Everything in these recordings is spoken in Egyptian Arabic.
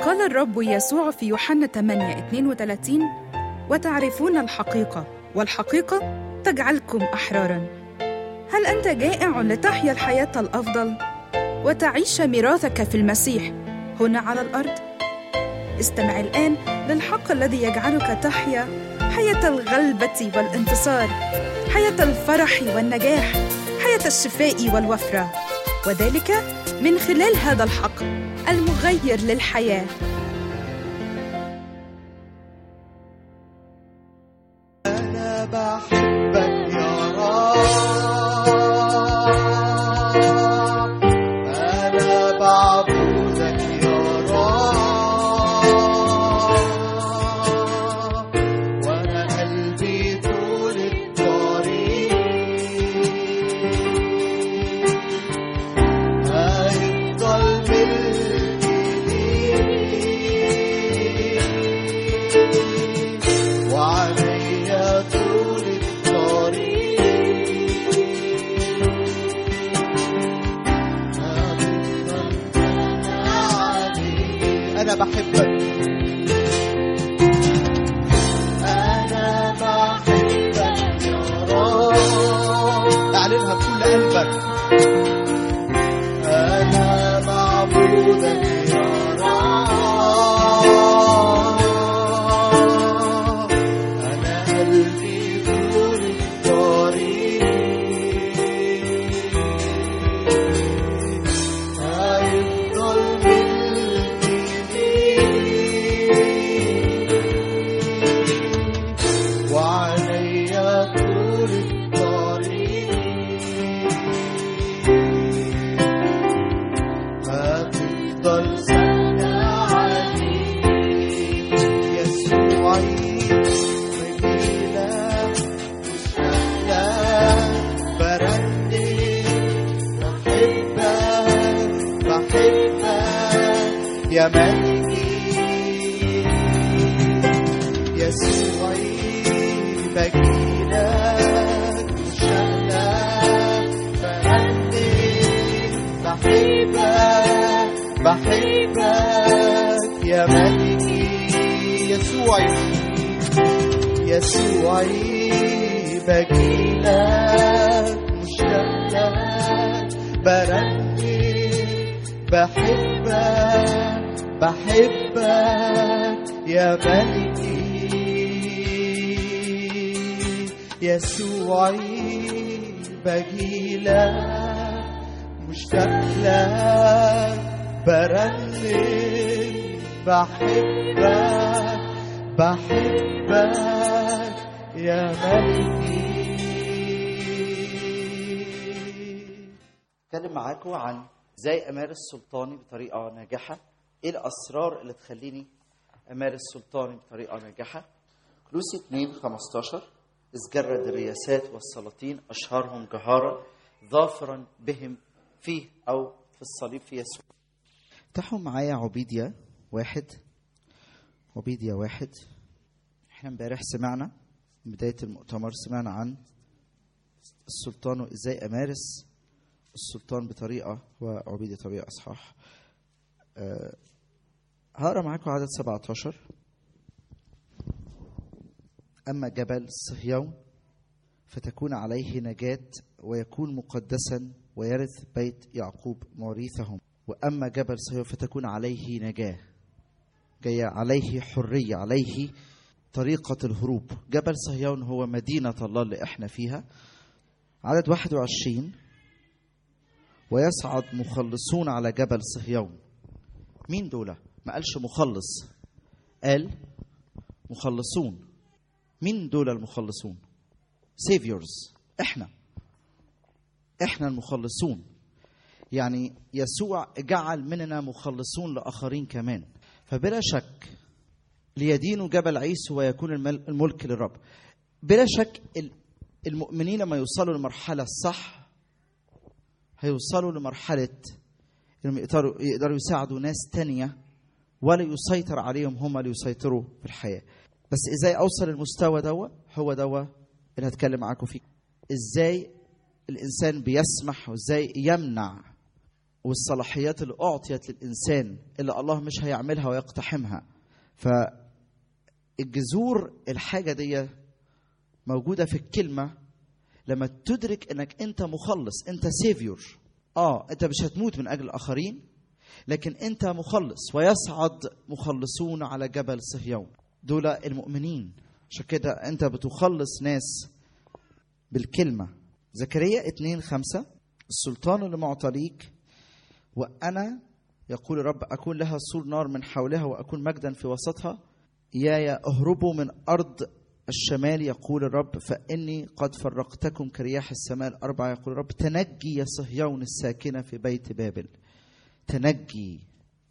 قال الرب يسوع في يوحنا 8 32 وتعرفون الحقيقة والحقيقة تجعلكم أحرارا هل أنت جائع لتحيا الحياة الأفضل وتعيش ميراثك في المسيح هنا على الأرض؟ استمع الآن للحق الذي يجعلك تحيا حياة الغلبة والانتصار حياة الفرح والنجاح حياة الشفاء والوفرة وذلك من خلال هذا الحق المغير للحياه أنا بحبك يا رب أنا بعبدك يا رب وأنا قلبي طول الطريق هيفضل ملكي وعليا طول الطريق أنا بحبك أنا بحبك يا رب اعلنها بكل قلبك أنا معبودك يا رب أنا قلبي طول الطريق هيفضل ملكي وعليا طول الطريق هتفضل سنة عليك يسوعي مجيلك مشتاق برنم بحبك بحبك يا ملكي يسوعي بجيلك مشتاق برنم بحبك بحبك يا ملكي يسوعي يسوعي بجيلك مشتاق لك برنم بحبك بحبك يا ملكي يسوعي بجيلك مشتاق لك برنم بحبك بحبك يا ملكي اتكلم معاكم عن ازاي امارس سلطاني بطريقه ناجحه ايه الاسرار اللي تخليني امارس سلطاني بطريقه ناجحه كلوسي 2 15 اذ جرد الرياسات والسلاطين اشهرهم جهارا ظافرا بهم فيه او في الصليب في يسوع افتحوا معايا عبيديا واحد عبيديا واحد احنا امبارح سمعنا من بدايه المؤتمر سمعنا عن السلطان وازاي امارس السلطان بطريقه وعبيدي طريقه اصحاح أه هقرا معاكم عدد 17 اما جبل صهيون فتكون عليه نجاة ويكون مقدسا ويرث بيت يعقوب موريثهم واما جبل صهيون فتكون عليه نجاه جايه عليه حريه عليه طريقه الهروب جبل صهيون هو مدينه الله اللي احنا فيها عدد 21 ويصعد مخلصون على جبل صهيون مين دول ما قالش مخلص قال مخلصون مين دول المخلصون سيفيورز احنا احنا المخلصون يعني يسوع جعل مننا مخلصون لاخرين كمان فبلا شك ليدينوا جبل عيسو ويكون المل- الملك للرب بلا شك ال- المؤمنين لما يوصلوا للمرحله الصح هيوصلوا لمرحله انهم يقدروا يقدروا يساعدوا ناس تانية ولا يسيطر عليهم هم اللي يسيطروا في الحياه بس ازاي اوصل المستوى دوا هو دوا اللي هتكلم معاكم فيه ازاي الانسان بيسمح وازاي يمنع والصلاحيات اللي اعطيت للانسان اللي الله مش هيعملها ويقتحمها فالجذور الحاجه دي موجوده في الكلمه لما تدرك انك انت مخلص انت سيفيور اه انت مش هتموت من اجل الاخرين لكن انت مخلص ويصعد مخلصون على جبل صهيون دول المؤمنين عشان كده انت بتخلص ناس بالكلمه زكريا 2 5 السلطان اللي معطى ليك وانا يقول الرب اكون لها سور نار من حولها واكون مجدا في وسطها يا اهربوا من ارض الشمال يقول الرب فاني قد فرقتكم كرياح السماء الاربعه يقول الرب تنجي يا صهيون الساكنه في بيت بابل تنجي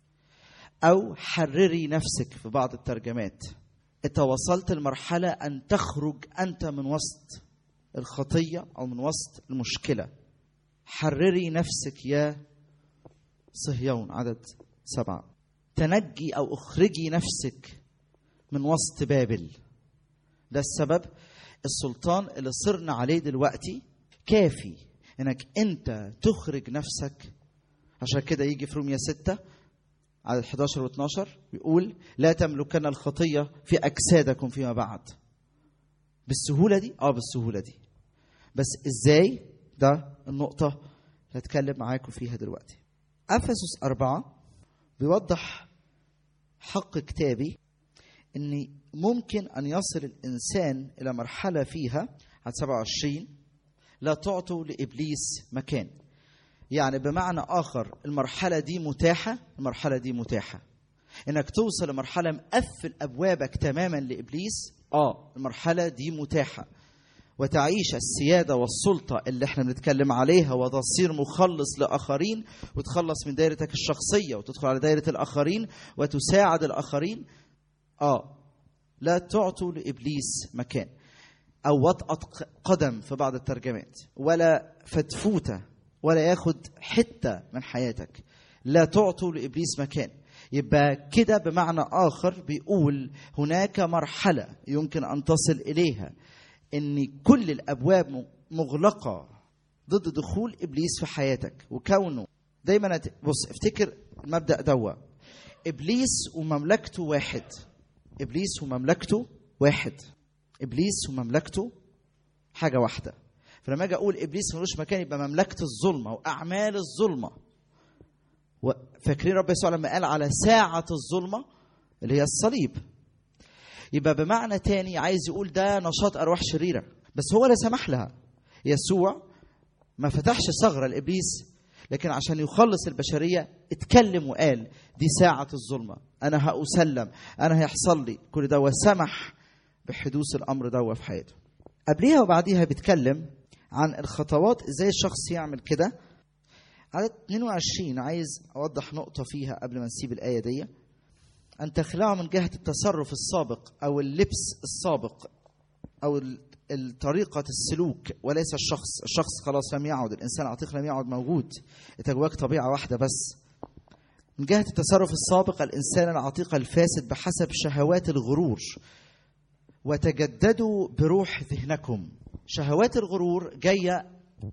او حرري نفسك في بعض الترجمات انت وصلت لمرحله ان تخرج انت من وسط الخطيه او من وسط المشكله حرري نفسك يا صهيون عدد سبعه تنجي او اخرجي نفسك من وسط بابل ده السبب السلطان اللي صرنا عليه دلوقتي كافي انك انت تخرج نفسك عشان كده يجي في روميا 6 عدد 11 و 12 بيقول لا تملكن الخطية في أجسادكم فيما بعد بالسهولة دي؟ اه بالسهولة دي بس ازاي؟ ده النقطة اللي هتكلم معاكم فيها دلوقتي أفسس أربعة بيوضح حق كتابي ان ممكن ان يصل الانسان الى مرحله فيها على 27 لا تعطوا لابليس مكان يعني بمعنى اخر المرحله دي متاحه المرحله دي متاحه انك توصل لمرحله مقفل ابوابك تماما لابليس اه المرحله دي متاحه وتعيش السياده والسلطه اللي احنا بنتكلم عليها وتصير مخلص لاخرين وتخلص من دايرتك الشخصيه وتدخل على دايره الاخرين وتساعد الاخرين اه لا تعطوا لابليس مكان او وطأة قدم في بعض الترجمات ولا فتفوته ولا ياخد حته من حياتك لا تعطوا لابليس مكان يبقى كده بمعنى اخر بيقول هناك مرحله يمكن ان تصل اليها ان كل الابواب مغلقه ضد دخول ابليس في حياتك وكونه دايما بص افتكر المبدا دوا ابليس ومملكته واحد ابليس ومملكته واحد ابليس ومملكته حاجه واحده فلما اجي اقول ابليس ملوش مكان يبقى مملكه الظلمه واعمال الظلمه فاكرين رب يسوع لما قال على ساعه الظلمه اللي هي الصليب يبقى بمعنى تاني عايز يقول ده نشاط ارواح شريره بس هو اللي سمح لها يسوع ما فتحش ثغره لابليس لكن عشان يخلص البشريه اتكلم وقال دي ساعه الظلمه انا هاسلم انا هيحصل لي كل ده وسمح بحدوث الامر ده في حياته قبليها وبعديها بيتكلم عن الخطوات ازاي الشخص يعمل كده عدد 22 عايز اوضح نقطه فيها قبل ما نسيب الايه دي ان تخلعوا من جهه التصرف السابق او اللبس السابق او طريقة السلوك وليس الشخص الشخص خلاص لم يعد الإنسان عتيق لم يعد موجود أنت جواك طبيعة واحدة بس من جهة التصرف السابق الإنسان العتيق الفاسد بحسب شهوات الغرور وتجددوا بروح ذهنكم شهوات الغرور جاية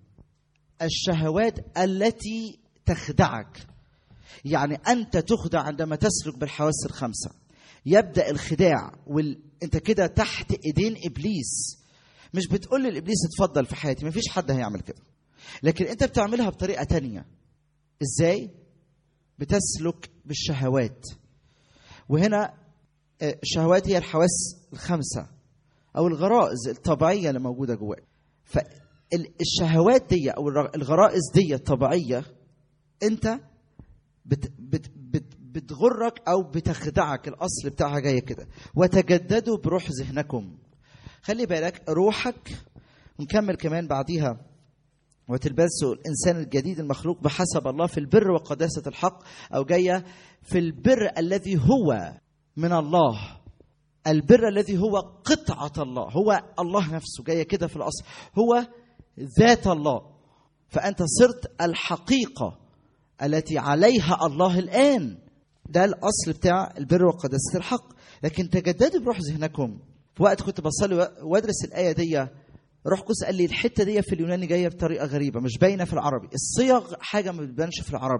الشهوات التي تخدعك يعني أنت تخدع عندما تسلك بالحواس الخمسة يبدأ الخداع وال... أنت كده تحت إيدين إبليس مش بتقول للابليس اتفضل في حياتي مفيش حد هيعمل كده لكن انت بتعملها بطريقه تانية ازاي بتسلك بالشهوات وهنا الشهوات هي الحواس الخمسه او الغرائز الطبيعيه اللي موجوده جواك فالشهوات دي او الغرائز دي الطبيعيه انت بت بت بت بتغرك او بتخدعك الاصل بتاعها جايه كده وتجددوا بروح ذهنكم خلي بالك روحك ونكمل كمان بعديها وتلبسوا الانسان الجديد المخلوق بحسب الله في البر وقداسه الحق او جايه في البر الذي هو من الله البر الذي هو قطعه الله هو الله نفسه جايه كده في الاصل هو ذات الله فانت صرت الحقيقه التي عليها الله الان ده الاصل بتاع البر وقداسه الحق لكن تجددوا بروح ذهنكم في وقت كنت بصلي وادرس الايه دي روح قدس قال لي الحته دي في اليوناني جايه بطريقه غريبه مش باينه في العربي الصيغ حاجه ما بتبانش في العربي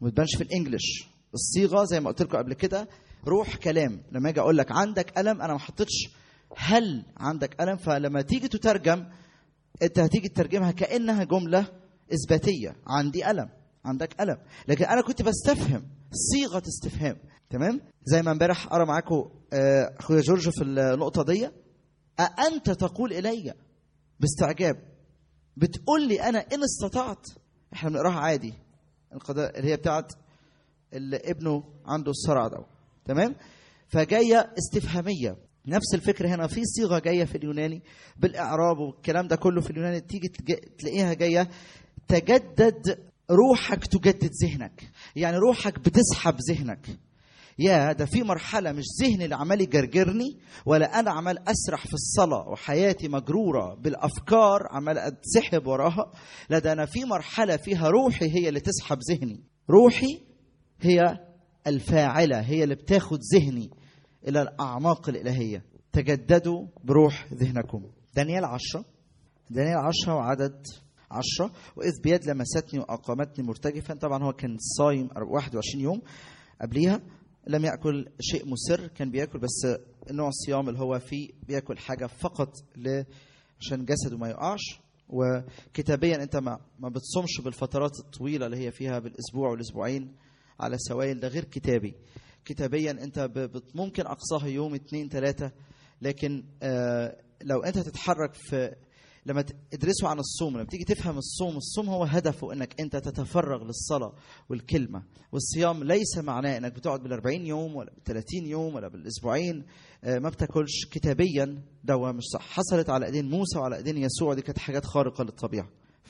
وما تبانش في الانجليش الصيغه زي ما قلت لكم قبل كده روح كلام لما اجي اقول لك عندك الم انا ما حطيتش هل عندك الم فلما تيجي تترجم انت هتيجي تترجمها كانها جمله اثباتيه عندي الم عندك الم لكن انا كنت بستفهم صيغه استفهام تمام زي ما امبارح قرا معاكم آه، اخويا جورج في النقطه دي أأنت تقول إلي باستعجاب بتقول لي أنا إن استطعت إحنا بنقراها عادي القضاء اللي هي بتاعت اللي ابنه عنده الصرع ده تمام فجاية استفهامية نفس الفكرة هنا في صيغة جاية في اليوناني بالإعراب والكلام ده كله في اليوناني تيجي تج- تلاقيها جاية تجدد روحك تجدد ذهنك يعني روحك بتسحب ذهنك يا ده في مرحلة مش ذهني اللي عمال يجرجرني ولا أنا عمال أسرح في الصلاة وحياتي مجرورة بالأفكار عمال أتسحب وراها لا ده أنا في مرحلة فيها روحي هي اللي تسحب ذهني روحي هي الفاعلة هي اللي بتاخد ذهني إلى الأعماق الإلهية تجددوا بروح ذهنكم دانيال عشرة دانيال عشرة وعدد عشرة وإذ بيد لمستني وأقامتني مرتجفا طبعا هو كان صايم 21 يوم قبليها لم يأكل شيء مسر كان بياكل بس نوع الصيام اللي هو فيه بياكل حاجة فقط ل عشان جسده ما يقعش وكتابيا انت ما ما بتصومش بالفترات الطويله اللي هي فيها بالاسبوع والاسبوعين على سوائل ده غير كتابي كتابيا انت ب- بت- ممكن اقصاها يوم اتنين تلاته لكن آه، لو انت تتحرك في لما تدرسوا عن الصوم لما تيجي تفهم الصوم الصوم هو هدفه انك انت تتفرغ للصلاه والكلمه والصيام ليس معناه انك بتقعد بال 40 يوم ولا بال 30 يوم ولا بالاسبوعين آه، ما بتاكلش كتابيا ده مش صح حصلت على ايدين موسى وعلى ايدين يسوع دي كانت حاجات خارقه للطبيعه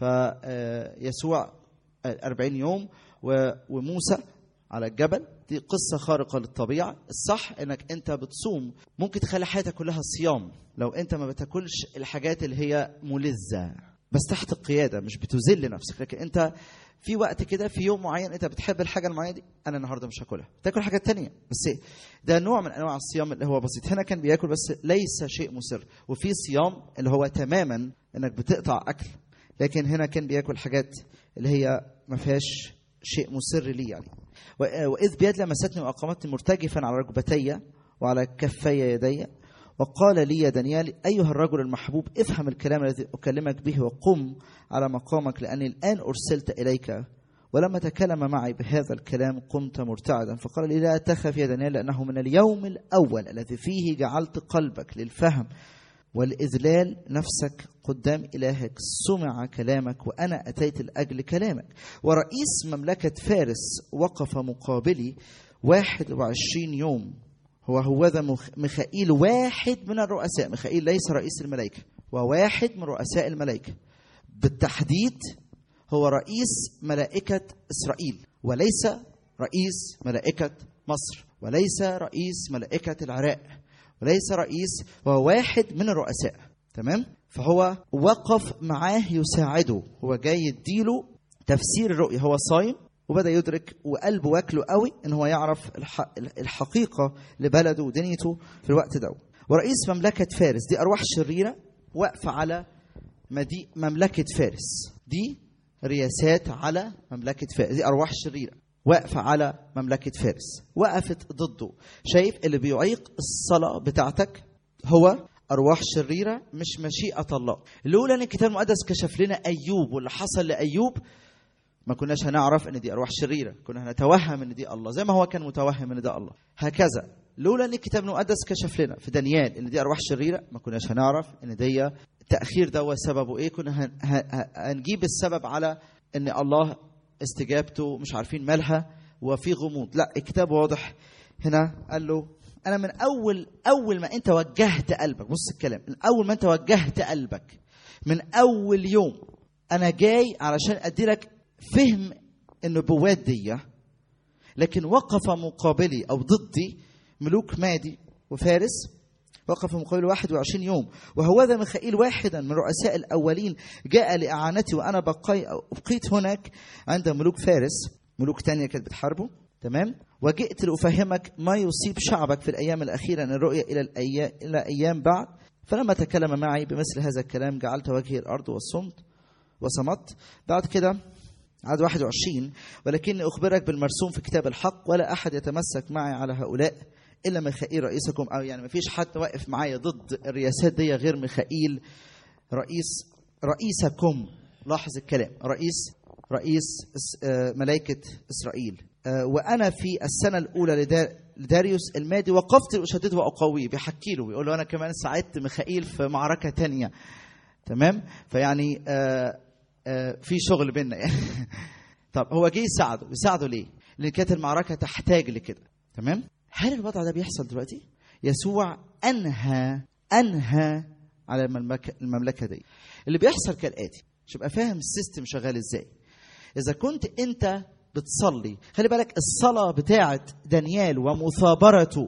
فيسوع 40 يوم و- وموسى على الجبل دي قصة خارقة للطبيعة الصح انك انت بتصوم ممكن تخلي حياتك كلها صيام لو انت ما بتاكلش الحاجات اللي هي ملذة بس تحت القيادة مش بتذل نفسك لكن انت في وقت كده في يوم معين انت بتحب الحاجة المعينة دي انا النهارده مش هاكلها تاكل حاجة تانية بس ده نوع من انواع الصيام اللي هو بسيط هنا كان بياكل بس ليس شيء مسر وفي صيام اللي هو تماما انك بتقطع اكل لكن هنا كان بياكل حاجات اللي هي ما فيهاش شيء مسر لي يعني و- وإذ بيد لمستني وأقامتني مرتجفا على ركبتي وعلى كفي يدي وقال لي يا دانيال أيها الرجل المحبوب افهم الكلام الذي أكلمك به وقم على مقامك لأني الآن أرسلت إليك ولما تكلم معي بهذا الكلام قمت مرتعدا فقال لي لا تخف يا دانيال لأنه من اليوم الأول الذي فيه جعلت قلبك للفهم والإذلال نفسك قدام إلهك سمع كلامك وأنا أتيت لأجل كلامك ورئيس مملكة فارس وقف مقابلي واحد وعشرين يوم هو هوذا مخ- ميخائيل واحد من الرؤساء ميخائيل ليس رئيس الملائكة وواحد من رؤساء الملائكة بالتحديد هو رئيس ملائكة إسرائيل وليس رئيس ملائكة مصر وليس رئيس ملائكة العراق وليس رئيس هو واحد من الرؤساء تمام فهو وقف معاه يساعده هو جاي يديله تفسير الرؤية هو صايم وبدا يدرك وقلبه واكله قوي ان هو يعرف الح- الحقيقه لبلده ودنيته في الوقت ده ورئيس مملكه فارس دي ارواح شريره واقفه على مدي مملكه فارس دي رياسات على مملكه فارس دي ارواح شريره واقفه على مملكه فارس وقفت ضده شايف اللي بيعيق الصلاه بتاعتك هو ارواح شريره مش مشيئه الله لولا ان الكتاب المقدس كشف لنا ايوب واللي حصل لايوب ما كناش هنعرف ان دي ارواح شريره كنا هنتوهم ان دي الله زي ما هو كان متوهم ان ده الله هكذا لولا ان الكتاب المقدس كشف لنا في دانيال ان دي ارواح شريره ما كناش هنعرف ان دي التاخير ده سببه ايه كنا هن- ه- ه- هنجيب السبب على ان الله استجابته مش عارفين مالها وفي غموض لا الكتاب واضح هنا قال له انا من اول اول ما انت وجهت قلبك بص الكلام من اول ما انت وجهت قلبك من اول يوم انا جاي علشان ادي لك فهم النبوات دي لكن وقف مقابلي او ضدي ملوك مادي وفارس وقف مقابل 21 يوم وهوذا ميخائيل واحدا من رؤساء الاولين جاء لاعانتي وانا بقي بقيت هناك عند ملوك فارس ملوك تانية كانت بتحاربه تمام وجئت لافهمك ما يصيب شعبك في الايام الاخيره ان الرؤيا الى الايام الى ايام بعد فلما تكلم معي بمثل هذا الكلام جعلت وجهي الارض وصمت وصمت بعد كده عدد 21 ولكني أخبرك بالمرسوم في كتاب الحق ولا أحد يتمسك معي على هؤلاء إلا ميخائيل رئيسكم أو يعني ما فيش حد واقف معايا ضد الرياسات دي غير ميخائيل رئيس رئيسكم لاحظ الكلام رئيس رئيس إس- آه، ملائكة إسرائيل آه، وأنا في السنة الأولى لدا- لداريوس المادي وقفت لأشدده وأقويه بيحكي له بيقول له أنا كمان ساعدت ميخائيل في معركة تانية تمام فيعني آه آه في شغل بينا يعني طب هو جه يساعده يساعده ليه لان كانت المعركه تحتاج لكده تمام هل الوضع ده بيحصل دلوقتي يسوع انهى انهى على المملكه المملكه دي اللي بيحصل كالاتي عشان تبقى فاهم السيستم شغال ازاي اذا كنت انت بتصلي خلي بالك الصلاه بتاعه دانيال ومثابرته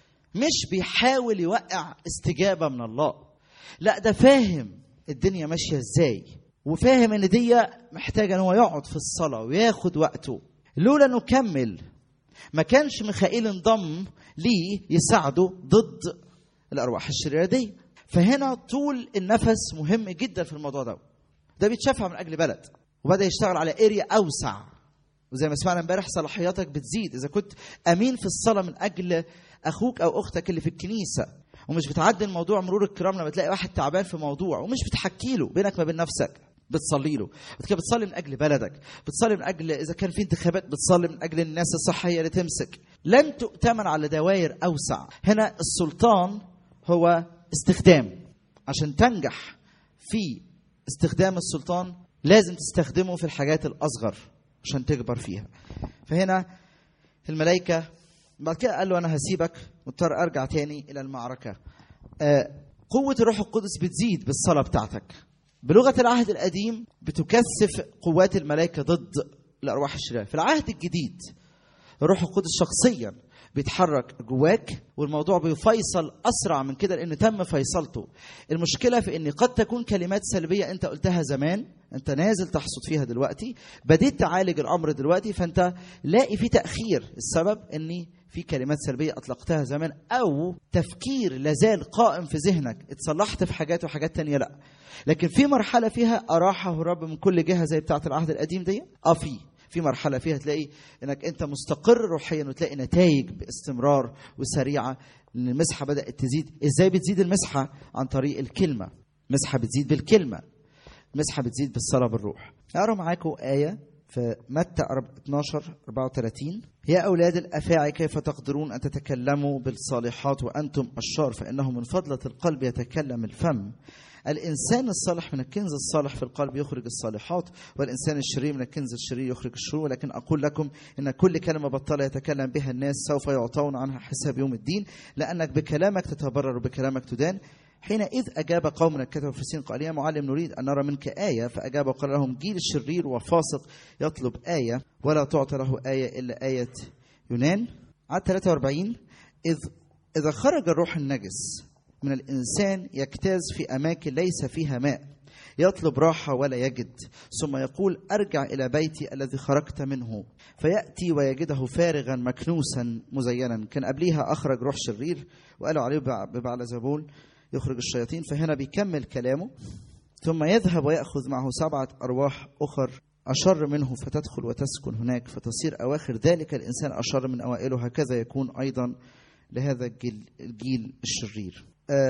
مش بيحاول يوقع استجابه من الله لا ده فاهم الدنيا ماشيه ازاي وفاهم ان دي محتاجه ان هو يقعد في الصلاه وياخد وقته لولا انه كمل ما كانش ميخائيل انضم ليه يساعده ضد الارواح الشريره دي فهنا طول النفس مهم جدا في الموضوع ده ده بيتشافها من اجل بلد وبدا يشتغل على اريا اوسع وزي ما سمعنا امبارح صلاحياتك بتزيد اذا كنت امين في الصلاه من اجل اخوك او اختك اللي في الكنيسه ومش بتعدي الموضوع مرور الكرام لما تلاقي واحد تعبان في موضوع ومش بتحكي له بينك ما بين نفسك بتصلي له بعد كده بتصلي من اجل بلدك بتصلي من اجل اذا كان في انتخابات بتصلي من اجل الناس الصحيه اللي تمسك لن تؤتمن على دوائر اوسع هنا السلطان هو استخدام عشان تنجح في استخدام السلطان لازم تستخدمه في الحاجات الاصغر عشان تكبر فيها فهنا الملائكه بعد كده قال له انا هسيبك مضطر ارجع تاني الى المعركه آه، قوه الروح القدس بتزيد بالصلاه بتاعتك بلغه العهد القديم بتكثف قوات الملائكه ضد الارواح الشريره في العهد الجديد الروح القدس شخصيا بيتحرك جواك والموضوع بيفيصل اسرع من كده لان تم فيصلته المشكله في ان قد تكون كلمات سلبيه انت قلتها زمان انت نازل تحصد فيها دلوقتي بديت تعالج الامر دلوقتي فانت لاقي في تاخير السبب اني في كلمات سلبيه اطلقتها زمان او تفكير لازال قائم في ذهنك اتصلحت في حاجات وحاجات تانية لا لكن في مرحله فيها اراحه الرب من كل جهه زي بتاعه العهد القديم دي اه في في مرحله فيها تلاقي انك انت مستقر روحيا وتلاقي نتائج باستمرار وسريعه لان المسحه بدات تزيد ازاي بتزيد المسحه عن طريق الكلمه مسحه بتزيد بالكلمه مسحه بتزيد بالصلاه بالروح اقرا معاكم ايه في متى 12 34 يا أولاد الأفاعي كيف تقدرون أن تتكلموا بالصالحات وأنتم أشرار فإنه من فضلة القلب يتكلم الفم الإنسان الصالح من الكنز الصالح في القلب يخرج الصالحات والإنسان الشرير من الكنز الشرير يخرج الشرور ولكن أقول لكم إن كل كلمة بطالة يتكلم بها الناس سوف يعطون عنها حساب يوم الدين لأنك بكلامك تتبرر وبكلامك تدان حينئذ أجاب قوم من الكتب والفريسيين قال يا معلم نريد أن نرى منك آية فأجاب وقال لهم جيل الشرير وفاسق يطلب آية ولا تعطى له آية إلا آية يونان عدد 43 إذ إذا خرج الروح النجس من الإنسان يجتاز في أماكن ليس فيها ماء يطلب راحة ولا يجد ثم يقول أرجع إلى بيتي الذي خرجت منه فيأتي ويجده فارغا مكنوسا مزينا كان قبليها أخرج روح شرير وقالوا عليه ببعل زبول يخرج الشياطين فهنا بيكمل كلامه ثم يذهب ويأخذ معه سبعة أرواح أخر أشر منه فتدخل وتسكن هناك فتصير أواخر ذلك الإنسان أشر من أوائله هكذا يكون أيضا لهذا الجيل, الجيل الشرير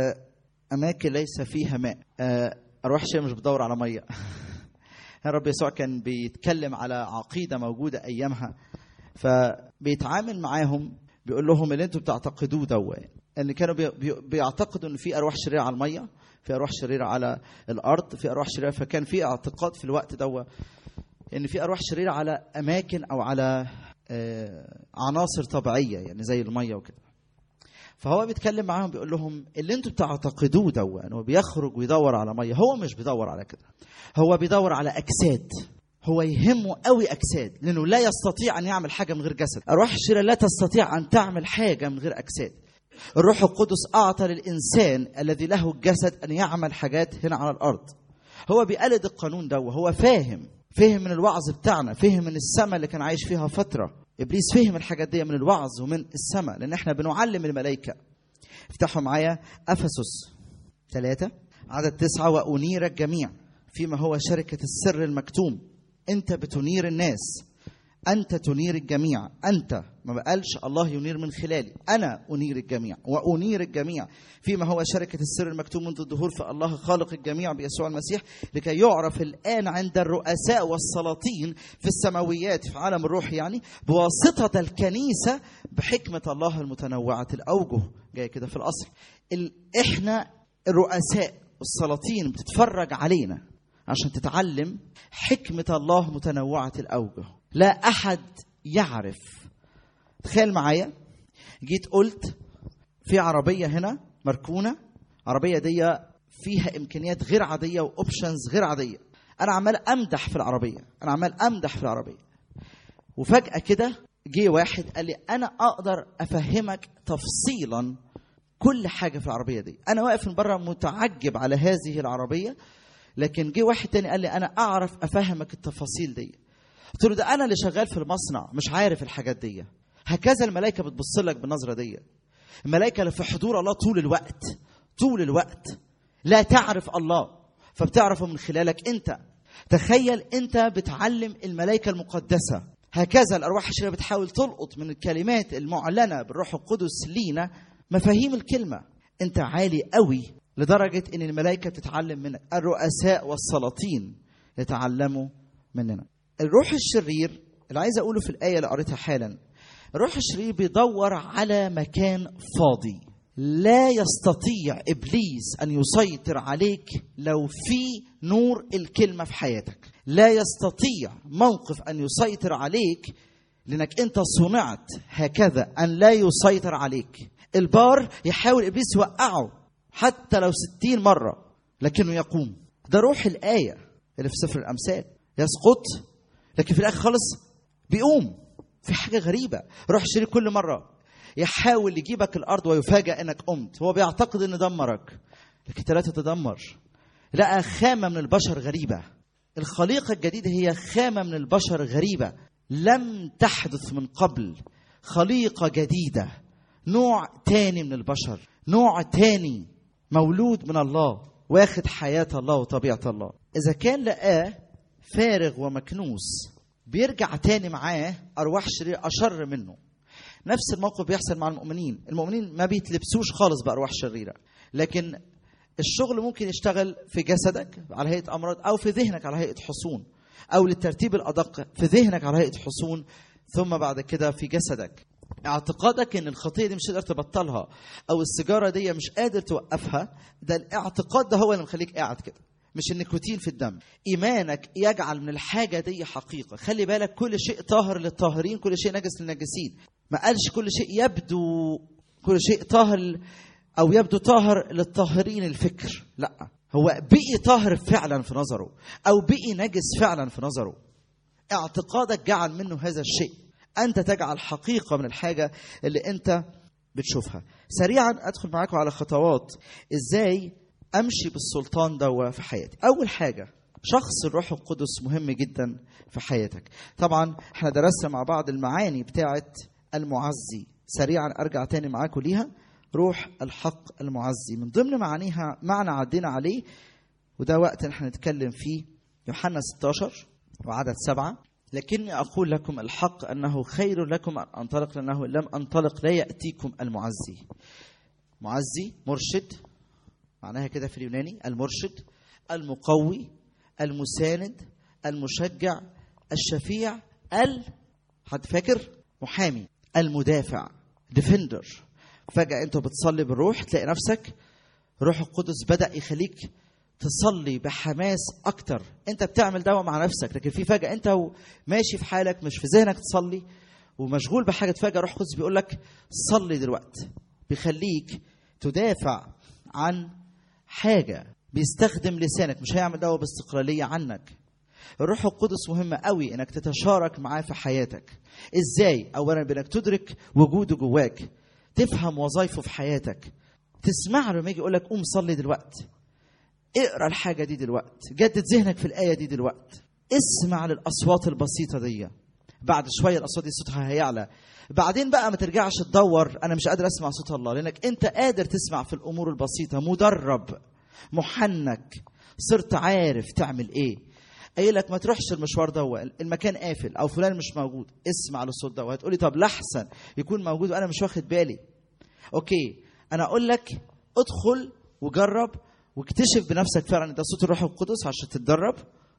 أماكن ليس فيها ماء أرواح الشرير مش بتدور على مية الرب يسوع كان بيتكلم على عقيدة موجودة أيامها فبيتعامل معاهم بيقول لهم اللي انتوا بتعتقدوه دوا ان كانوا بي بي بيعتقدوا ان في ارواح شريره على الميه في ارواح شريره على الارض في ارواح شريره فكان في اعتقاد في الوقت دوا ان في ارواح شريره على اماكن او على آه عناصر طبيعيه يعني زي الميه وكده فهو بيتكلم معاهم بيقول لهم اللي انتوا بتعتقدوه دوا انه بيخرج ويدور على ميه هو مش بيدور على كده هو بيدور على اجساد هو يهمه قوي اجساد لانه لا يستطيع ان يعمل حاجه من غير جسد ارواح الشريره لا تستطيع ان تعمل حاجه من غير اجساد الروح القدس اعطى للانسان الذي له الجسد ان يعمل حاجات هنا على الارض هو بيقلد القانون ده وهو فاهم فهم من الوعظ بتاعنا فهم من السماء اللي كان عايش فيها فتره ابليس فهم الحاجات دي من الوعظ ومن السماء لان احنا بنعلم الملائكه افتحوا معايا افسس ثلاثة عدد تسعة وأنير الجميع فيما هو شركة السر المكتوم انت بتنير الناس انت تنير الجميع انت ما قالش الله ينير من خلالي انا انير الجميع وانير الجميع فيما هو شركه السر المكتوب منذ الدهور فالله خالق الجميع بيسوع المسيح لكي يعرف الان عند الرؤساء والسلاطين في السماويات في عالم الروح يعني بواسطه الكنيسه بحكمه الله المتنوعه الاوجه جاي كده في الاصل ال... احنا الرؤساء والسلاطين بتتفرج علينا عشان تتعلم حكمة الله متنوعة الأوجه لا أحد يعرف تخيل معايا جيت قلت في عربية هنا مركونة عربية دي فيها إمكانيات غير عادية وأوبشنز غير عادية أنا عمال أمدح في العربية أنا عمال أمدح في العربية وفجأة كده جه واحد قال لي أنا أقدر أفهمك تفصيلا كل حاجة في العربية دي أنا واقف من بره متعجب على هذه العربية لكن جه واحد تاني قال لي انا اعرف افهمك التفاصيل دي قلت له ده انا اللي شغال في المصنع مش عارف الحاجات دي هكذا الملائكه بتبص لك بالنظره دي الملائكه اللي في حضور الله طول الوقت طول الوقت لا تعرف الله فبتعرفه من خلالك انت تخيل انت بتعلم الملائكه المقدسه هكذا الارواح الشريره بتحاول تلقط من الكلمات المعلنه بالروح القدس لينا مفاهيم الكلمه انت عالي قوي لدرجة إن الملائكة بتتعلم منك الرؤساء والسلاطين يتعلموا مننا الروح الشرير اللي عايز أقوله في الآية اللي قريتها حالا الروح الشرير بيدور على مكان فاضي لا يستطيع إبليس أن يسيطر عليك لو في نور الكلمة في حياتك لا يستطيع موقف أن يسيطر عليك لأنك أنت صنعت هكذا أن لا يسيطر عليك البار يحاول إبليس يوقعه حتى لو ستين مرة لكنه يقوم ده روح الآية اللي في سفر الأمثال يسقط لكن في الآخر خالص بيقوم في حاجة غريبة روح الشرير كل مرة يحاول يجيبك الأرض ويفاجأ إنك قمت هو بيعتقد إن دمرك لكن ثلاثة تدمر لقى خامة من البشر غريبة الخليقة الجديدة هي خامة من البشر غريبة لم تحدث من قبل خليقة جديدة نوع تاني من البشر نوع تاني مولود من الله واخد حياة الله وطبيعة الله إذا كان لقاه فارغ ومكنوس بيرجع تاني معاه أرواح شرير أشر منه نفس الموقف بيحصل مع المؤمنين المؤمنين ما بيتلبسوش خالص بأرواح شريرة لكن الشغل ممكن يشتغل في جسدك على هيئة أمراض أو في ذهنك على هيئة حصون أو للترتيب الأدق في ذهنك على هيئة حصون ثم بعد كده في جسدك اعتقادك ان الخطيه دي مش قادر تبطلها او السيجاره دي مش قادر توقفها ده الاعتقاد ده هو اللي مخليك قاعد كده مش النيكوتين في الدم ايمانك يجعل من الحاجه دي حقيقه خلي بالك كل شيء طاهر للطاهرين كل شيء نجس للناجسين ما قالش كل شيء يبدو كل شيء طاهر او يبدو طاهر للطاهرين الفكر لا هو بقي طاهر فعلا في نظره او بقي نجس فعلا في نظره اعتقادك جعل منه هذا الشيء انت تجعل حقيقه من الحاجه اللي انت بتشوفها سريعا ادخل معاكم على خطوات ازاي امشي بالسلطان ده في حياتي اول حاجه شخص الروح القدس مهم جدا في حياتك طبعا احنا درسنا مع بعض المعاني بتاعه المعزي سريعا ارجع تاني معاكم ليها روح الحق المعزي من ضمن معانيها معنى عدينا عليه وده وقت احنا نتكلم فيه يوحنا 16 وعدد سبعة لكني أقول لكم الحق أنه خير لكم أن أنطلق لأنه إن لم أنطلق لا يأتيكم المعزي معزي مرشد معناها كده في اليوناني المرشد المقوي المساند المشجع الشفيع ال حد فاكر محامي المدافع ديفندر فجأة أنت بتصلي بالروح تلاقي نفسك روح القدس بدأ يخليك تصلي بحماس اكتر انت بتعمل ده مع نفسك لكن في فجاه انت ماشي في حالك مش في ذهنك تصلي ومشغول بحاجه فجاه روح القدس بيقول لك صلي دلوقتي بيخليك تدافع عن حاجه بيستخدم لسانك مش هيعمل ده باستقلاليه عنك الروح القدس مهم قوي انك تتشارك معاه في حياتك ازاي اولا بانك تدرك وجوده جواك تفهم وظائفه في حياتك تسمع له لما يجي يقول لك قوم صلي دلوقتي اقرا الحاجه دي دلوقتي جدد ذهنك في الايه دي دلوقتي اسمع للاصوات البسيطه دي بعد شويه الاصوات دي صوتها هيعلى بعدين بقى ما ترجعش تدور انا مش قادر اسمع صوت الله لانك انت قادر تسمع في الامور البسيطه مدرب محنك صرت عارف تعمل ايه قايل لك ما تروحش المشوار ده هو المكان قافل او فلان مش موجود اسمع للصوت ده وهتقولي طب لحسن يكون موجود وانا مش واخد بالي اوكي انا اقول لك ادخل وجرب واكتشف بنفسك فعلا ان ده صوت الروح القدس عشان تتدرب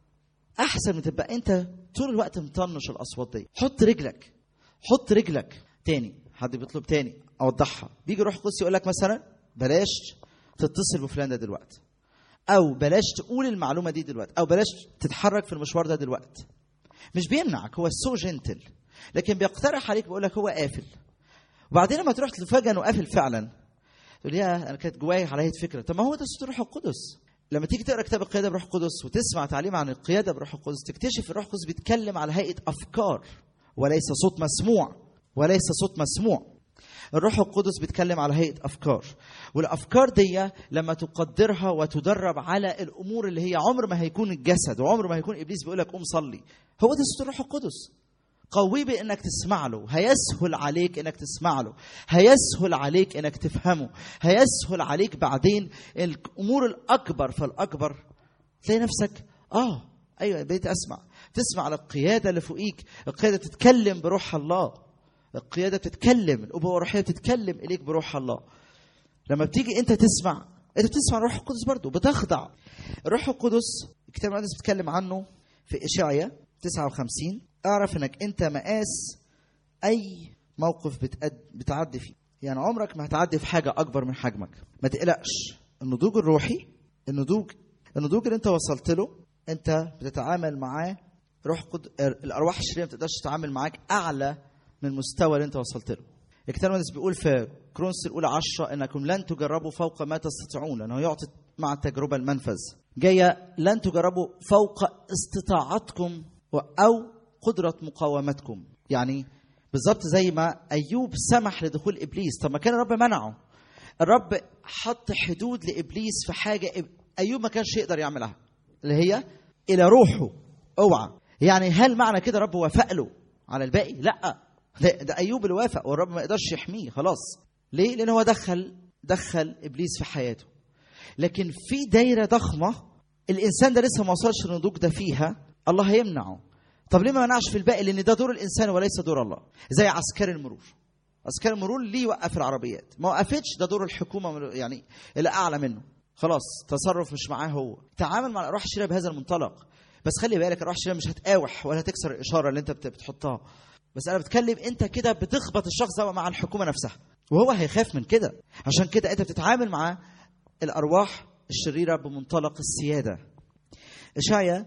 احسن من تبقى انت طول الوقت مطنش الاصوات دي حط رجلك حط رجلك تاني حد بيطلب تاني اوضحها بيجي روح القدس يقول لك مثلا بلاش تتصل بفلان ده دلوقتي او بلاش تقول المعلومه دي دلوقتي او بلاش تتحرك في المشوار ده دلوقتي مش بيمنعك هو سو جنتل لكن بيقترح عليك بيقول لك هو قافل وبعدين لما تروح تفاجئ انه قافل فعلا تقول يا انا كانت جوايا على هيئه فكره طب ما هو ده صوت الروح القدس لما تيجي تقرا كتاب القياده بروح القدس وتسمع تعليم عن القياده بروح القدس تكتشف الروح القدس بيتكلم على هيئه افكار وليس صوت مسموع وليس صوت مسموع الروح القدس بيتكلم على هيئه افكار والافكار دي لما تقدرها وتدرب على الامور اللي هي عمر ما هيكون الجسد وعمر ما هيكون ابليس بيقول لك قوم صلي هو ده صوت الروح القدس قوي بانك تسمع له هيسهل عليك انك تسمع له هيسهل عليك انك تفهمه هيسهل عليك بعدين الامور الاكبر فالاكبر تلاقي نفسك اه ايوه بقيت اسمع تسمع على القياده اللي فوقيك القياده تتكلم بروح الله القياده بتتكلم الابوه الروحيه بتتكلم اليك بروح الله لما بتيجي انت تسمع انت بتسمع الروح القدس برضه بتخضع الروح القدس الكتاب المقدس بيتكلم عنه في اشعيا 59 اعرف انك انت مقاس اي موقف بتأد... بتعدي فيه يعني عمرك ما هتعدي في حاجه اكبر من حجمك ما تقلقش النضوج الروحي النضوج النضوج اللي انت وصلت له انت بتتعامل معاه روح قد... الارواح الشريره ما تقدرش تتعامل معاك اعلى من المستوى اللي انت وصلت له الكتاب المقدس بيقول في كرونس الاولى عشرة انكم لن تجربوا فوق ما تستطيعون لانه يعطي مع التجربه المنفذ جايه لن تجربوا فوق استطاعتكم او قدره مقاومتكم يعني بالظبط زي ما ايوب سمح لدخول ابليس طب ما كان الرب منعه الرب حط حدود لابليس في حاجه ايوب ما كانش يقدر يعملها اللي هي الى روحه اوعى يعني هل معنى كده الرب وافق له على الباقي لا ده, ده ايوب اللي وافق والرب ما يقدرش يحميه خلاص ليه لان هو دخل دخل ابليس في حياته لكن في دايره ضخمه الانسان ده لسه ما وصلش للنضوج ده فيها الله هيمنعه طب ليه ما منعش في الباقي لان ده دور الانسان وليس دور الله زي عسكري المرور عسكري المرور ليه يوقف العربيات ما وقفتش ده دور الحكومه يعني اللي اعلى منه خلاص تصرف مش معاه هو تعامل مع الارواح الشريره بهذا المنطلق بس خلي بالك الارواح الشريره مش هتقاوح ولا هتكسر الاشاره اللي انت بتحطها بس انا بتكلم انت كده بتخبط الشخص ده مع الحكومه نفسها وهو هيخاف من كده عشان كده انت بتتعامل مع الارواح الشريره بمنطلق السياده اشعيا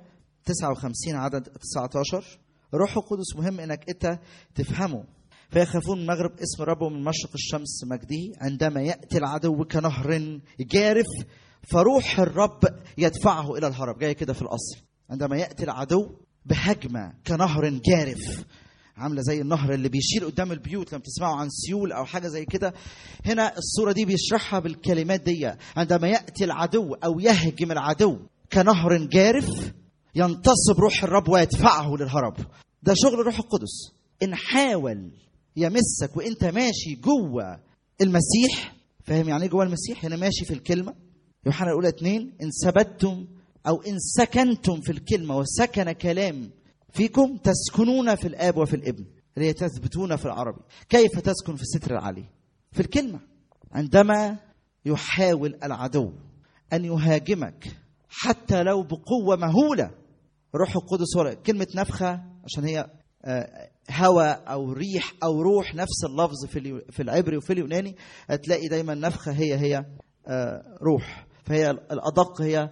59 عدد 19 روح القدس مهم انك انت تفهمه فيخافون من مغرب اسم الرب ومن مشرق الشمس مجده عندما ياتي العدو كنهر جارف فروح الرب يدفعه الى الهرب جاي كده في الاصل عندما ياتي العدو بهجمه كنهر جارف عامله زي النهر اللي بيشيل قدام البيوت لما تسمعوا عن سيول او حاجه زي كده هنا الصوره دي بيشرحها بالكلمات دي عندما ياتي العدو او يهجم العدو كنهر جارف ينتصب روح الرب ويدفعه للهرب ده شغل الروح القدس ان حاول يمسك وانت ماشي جوه المسيح فاهم يعني ايه جوه المسيح هنا ماشي في الكلمه يوحنا الاولى اتنين ان ثبتتم او ان سكنتم في الكلمه وسكن كلام فيكم تسكنون في الاب وفي الابن اللي هي تثبتون في العربي كيف تسكن في الستر العلي في الكلمه عندما يحاول العدو ان يهاجمك حتى لو بقوه مهوله روح القدس هو كلمه نفخه عشان هي هواء او ريح او روح نفس اللفظ في في العبري وفي اليوناني هتلاقي دايما نفخه هي هي روح فهي الادق هي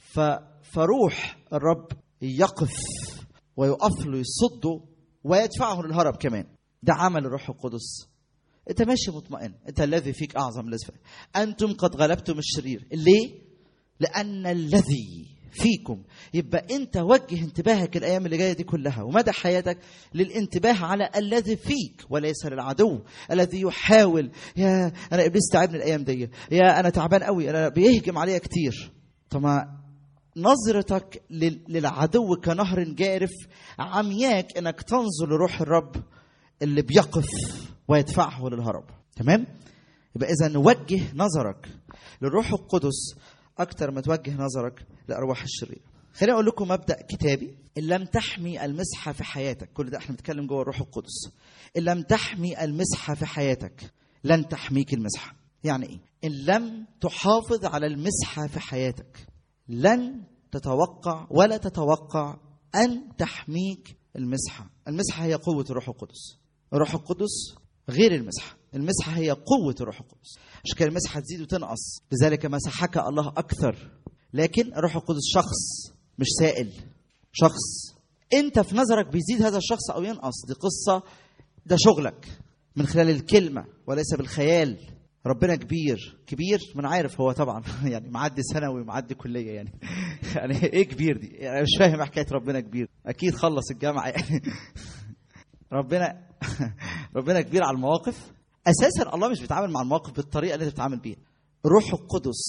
فروح الرب يقف ويقف له يصده ويدفعه للهرب كمان ده عمل الروح القدس انت ماشي مطمئن انت الذي فيك اعظم الذي انتم قد غلبتم الشرير ليه لان الذي فيكم يبقى انت وجه انتباهك الايام اللي جايه دي كلها ومدى حياتك للانتباه على الذي فيك وليس للعدو الذي يحاول يا انا ابليس تعبني الايام دي يا انا تعبان قوي انا بيهجم عليا كتير طب ما نظرتك للعدو كنهر جارف عمياك انك تنظر لروح الرب اللي بيقف ويدفعه للهرب تمام يبقى اذا نوجه نظرك للروح القدس اكتر ما توجه نظرك لارواح الشرير خليني اقول لكم مبدا كتابي ان لم تحمي المسحه في حياتك كل ده احنا بنتكلم جوه الروح القدس ان لم تحمي المسحه في حياتك لن تحميك المسحه يعني ايه ان لم تحافظ على المسحه في حياتك لن تتوقع ولا تتوقع ان تحميك المسحه المسحه هي قوه الروح القدس الروح القدس غير المسحه المسحه هي قوه الروح القدس عشان كده المسحه تزيد وتنقص لذلك مسحك الله اكثر لكن الروح القدس شخص مش سائل شخص انت في نظرك بيزيد هذا الشخص او ينقص دي قصه ده شغلك من خلال الكلمه وليس بالخيال ربنا كبير كبير ما انا عارف هو طبعا يعني معدي ثانوي معدي كليه يعني يعني ايه كبير دي يعني مش فاهم حكايه ربنا كبير اكيد خلص الجامعه يعني ربنا ربنا كبير على المواقف اساسا الله مش بيتعامل مع المواقف بالطريقه اللي انت بتتعامل بيها روح القدس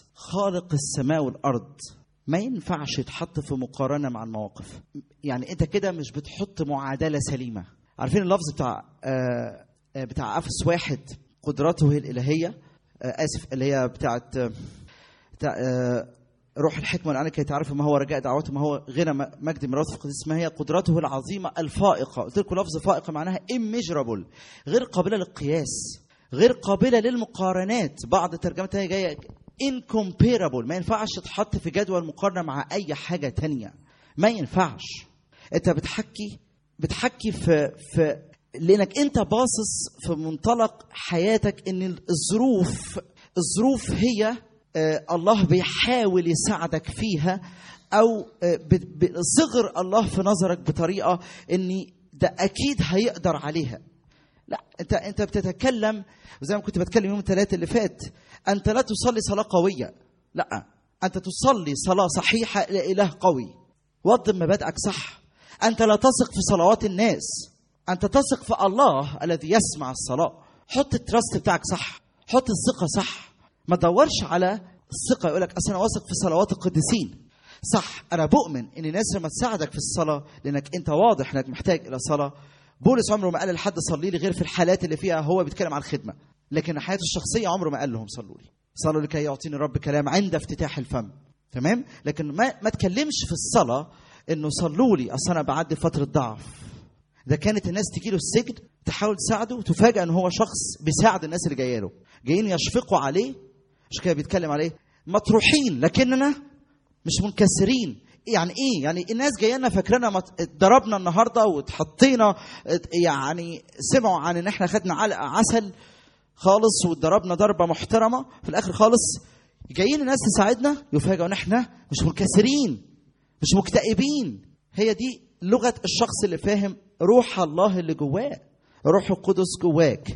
خالق السماء والارض ما ينفعش يتحط في مقارنه مع المواقف يعني انت كده مش بتحط معادله سليمه عارفين اللفظ بتاع آه آه، بتاع افس واحد قدرته الالهيه آه اسف اللي هي بتاعت آه، بتاع آه، روح الحكمه والآن كي تعرفوا ما هو رجاء دعوته ما هو غنى م- مجد ميراثه القديس ما هي قدرته العظيمه الفائقه قلت لكم لفظ فائقه معناها immeasurable غير قابله للقياس غير قابله للمقارنات بعض الترجمات هي جايه incomparable ما ينفعش تتحط في جدول مقارنه مع اي حاجه تانية ما ينفعش انت بتحكي بتحكي في في لانك انت باصص في منطلق حياتك ان الظروف الظروف هي آه، الله بيحاول يساعدك فيها او آه، ب- بصغر الله في نظرك بطريقه ان ده اكيد هيقدر عليها لا انت انت بتتكلم وزي ما كنت بتكلم يوم الثلاثاء اللي فات انت لا تصلي صلاه قويه لا انت تصلي صلاه صحيحه الى اله قوي وضب مبادئك صح انت لا تثق في صلوات الناس انت تثق في الله الذي يسمع الصلاه حط التراست بتاعك صح حط الثقه صح ما تدورش على الثقه يقول لك اصل انا واثق في صلوات القديسين صح انا بؤمن ان الناس لما تساعدك في الصلاه لانك انت واضح انك محتاج الى صلاه بولس عمره ما قال لحد صلي لي غير في الحالات اللي فيها هو بيتكلم عن الخدمه لكن حياته الشخصيه عمره ما قال لهم صلوا لي صلوا لكي يعطيني الرب كلام عند افتتاح الفم تمام لكن ما ما تكلمش في الصلاه انه صلوا لي اصل انا بعدي فتره ضعف ده كانت الناس تجي له السجن تحاول تساعده وتفاجئ ان هو شخص بيساعد الناس اللي جايه له جايين يشفقوا عليه عشان كده بيتكلم عليه مطروحين لكننا مش منكسرين يعني ايه يعني الناس جايه لنا فاكرانا مت- اتضربنا النهارده واتحطينا ات- يعني سمعوا عن ان احنا خدنا علقه عسل خالص واتضربنا ضربه محترمه في الاخر خالص جايين الناس تساعدنا يفاجئوا ان احنا مش منكسرين مش مكتئبين هي دي لغه الشخص اللي فاهم روح الله اللي جواه روح القدس جواك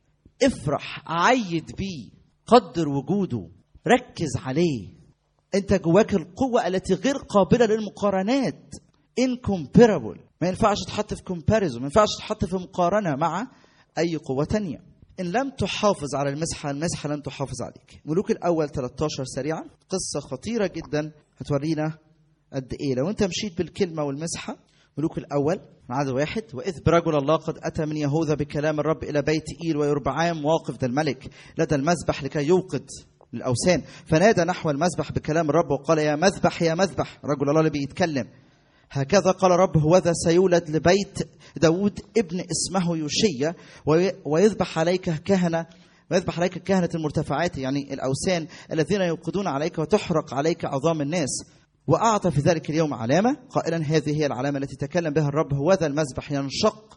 افرح عيد بيه قدر وجوده ركز عليه انت جواك القوة التي غير قابلة للمقارنات incomparable ما ينفعش تحط في comparison ما ينفعش تحط في مقارنة مع أي قوة تانية إن لم تحافظ على المسحة المسحة لن تحافظ عليك ملوك الأول 13 سريعا قصة خطيرة جدا هتورينا قد إيه لو أنت مشيت بالكلمة والمسحة ملوك الأول عدد واحد وإذ برجل الله قد أتى من يهوذا بكلام الرب إلى بيت إيل ويربعام واقف ذا الملك لدى المذبح لكي يوقد الأوثان فنادى نحو المذبح بكلام الرب وقال يا مذبح يا مذبح رجل الله اللي بيتكلم هكذا قال رب هوذا سيولد لبيت داود ابن اسمه يوشيا وي- ويذبح عليك كهنة ويذبح عليك كهنة المرتفعات يعني الأوثان الذين يوقدون عليك وتحرق عليك عظام الناس وأعطى في ذلك اليوم علامة قائلا هذه هي العلامة التي تكلم بها الرب هوذا المذبح ينشق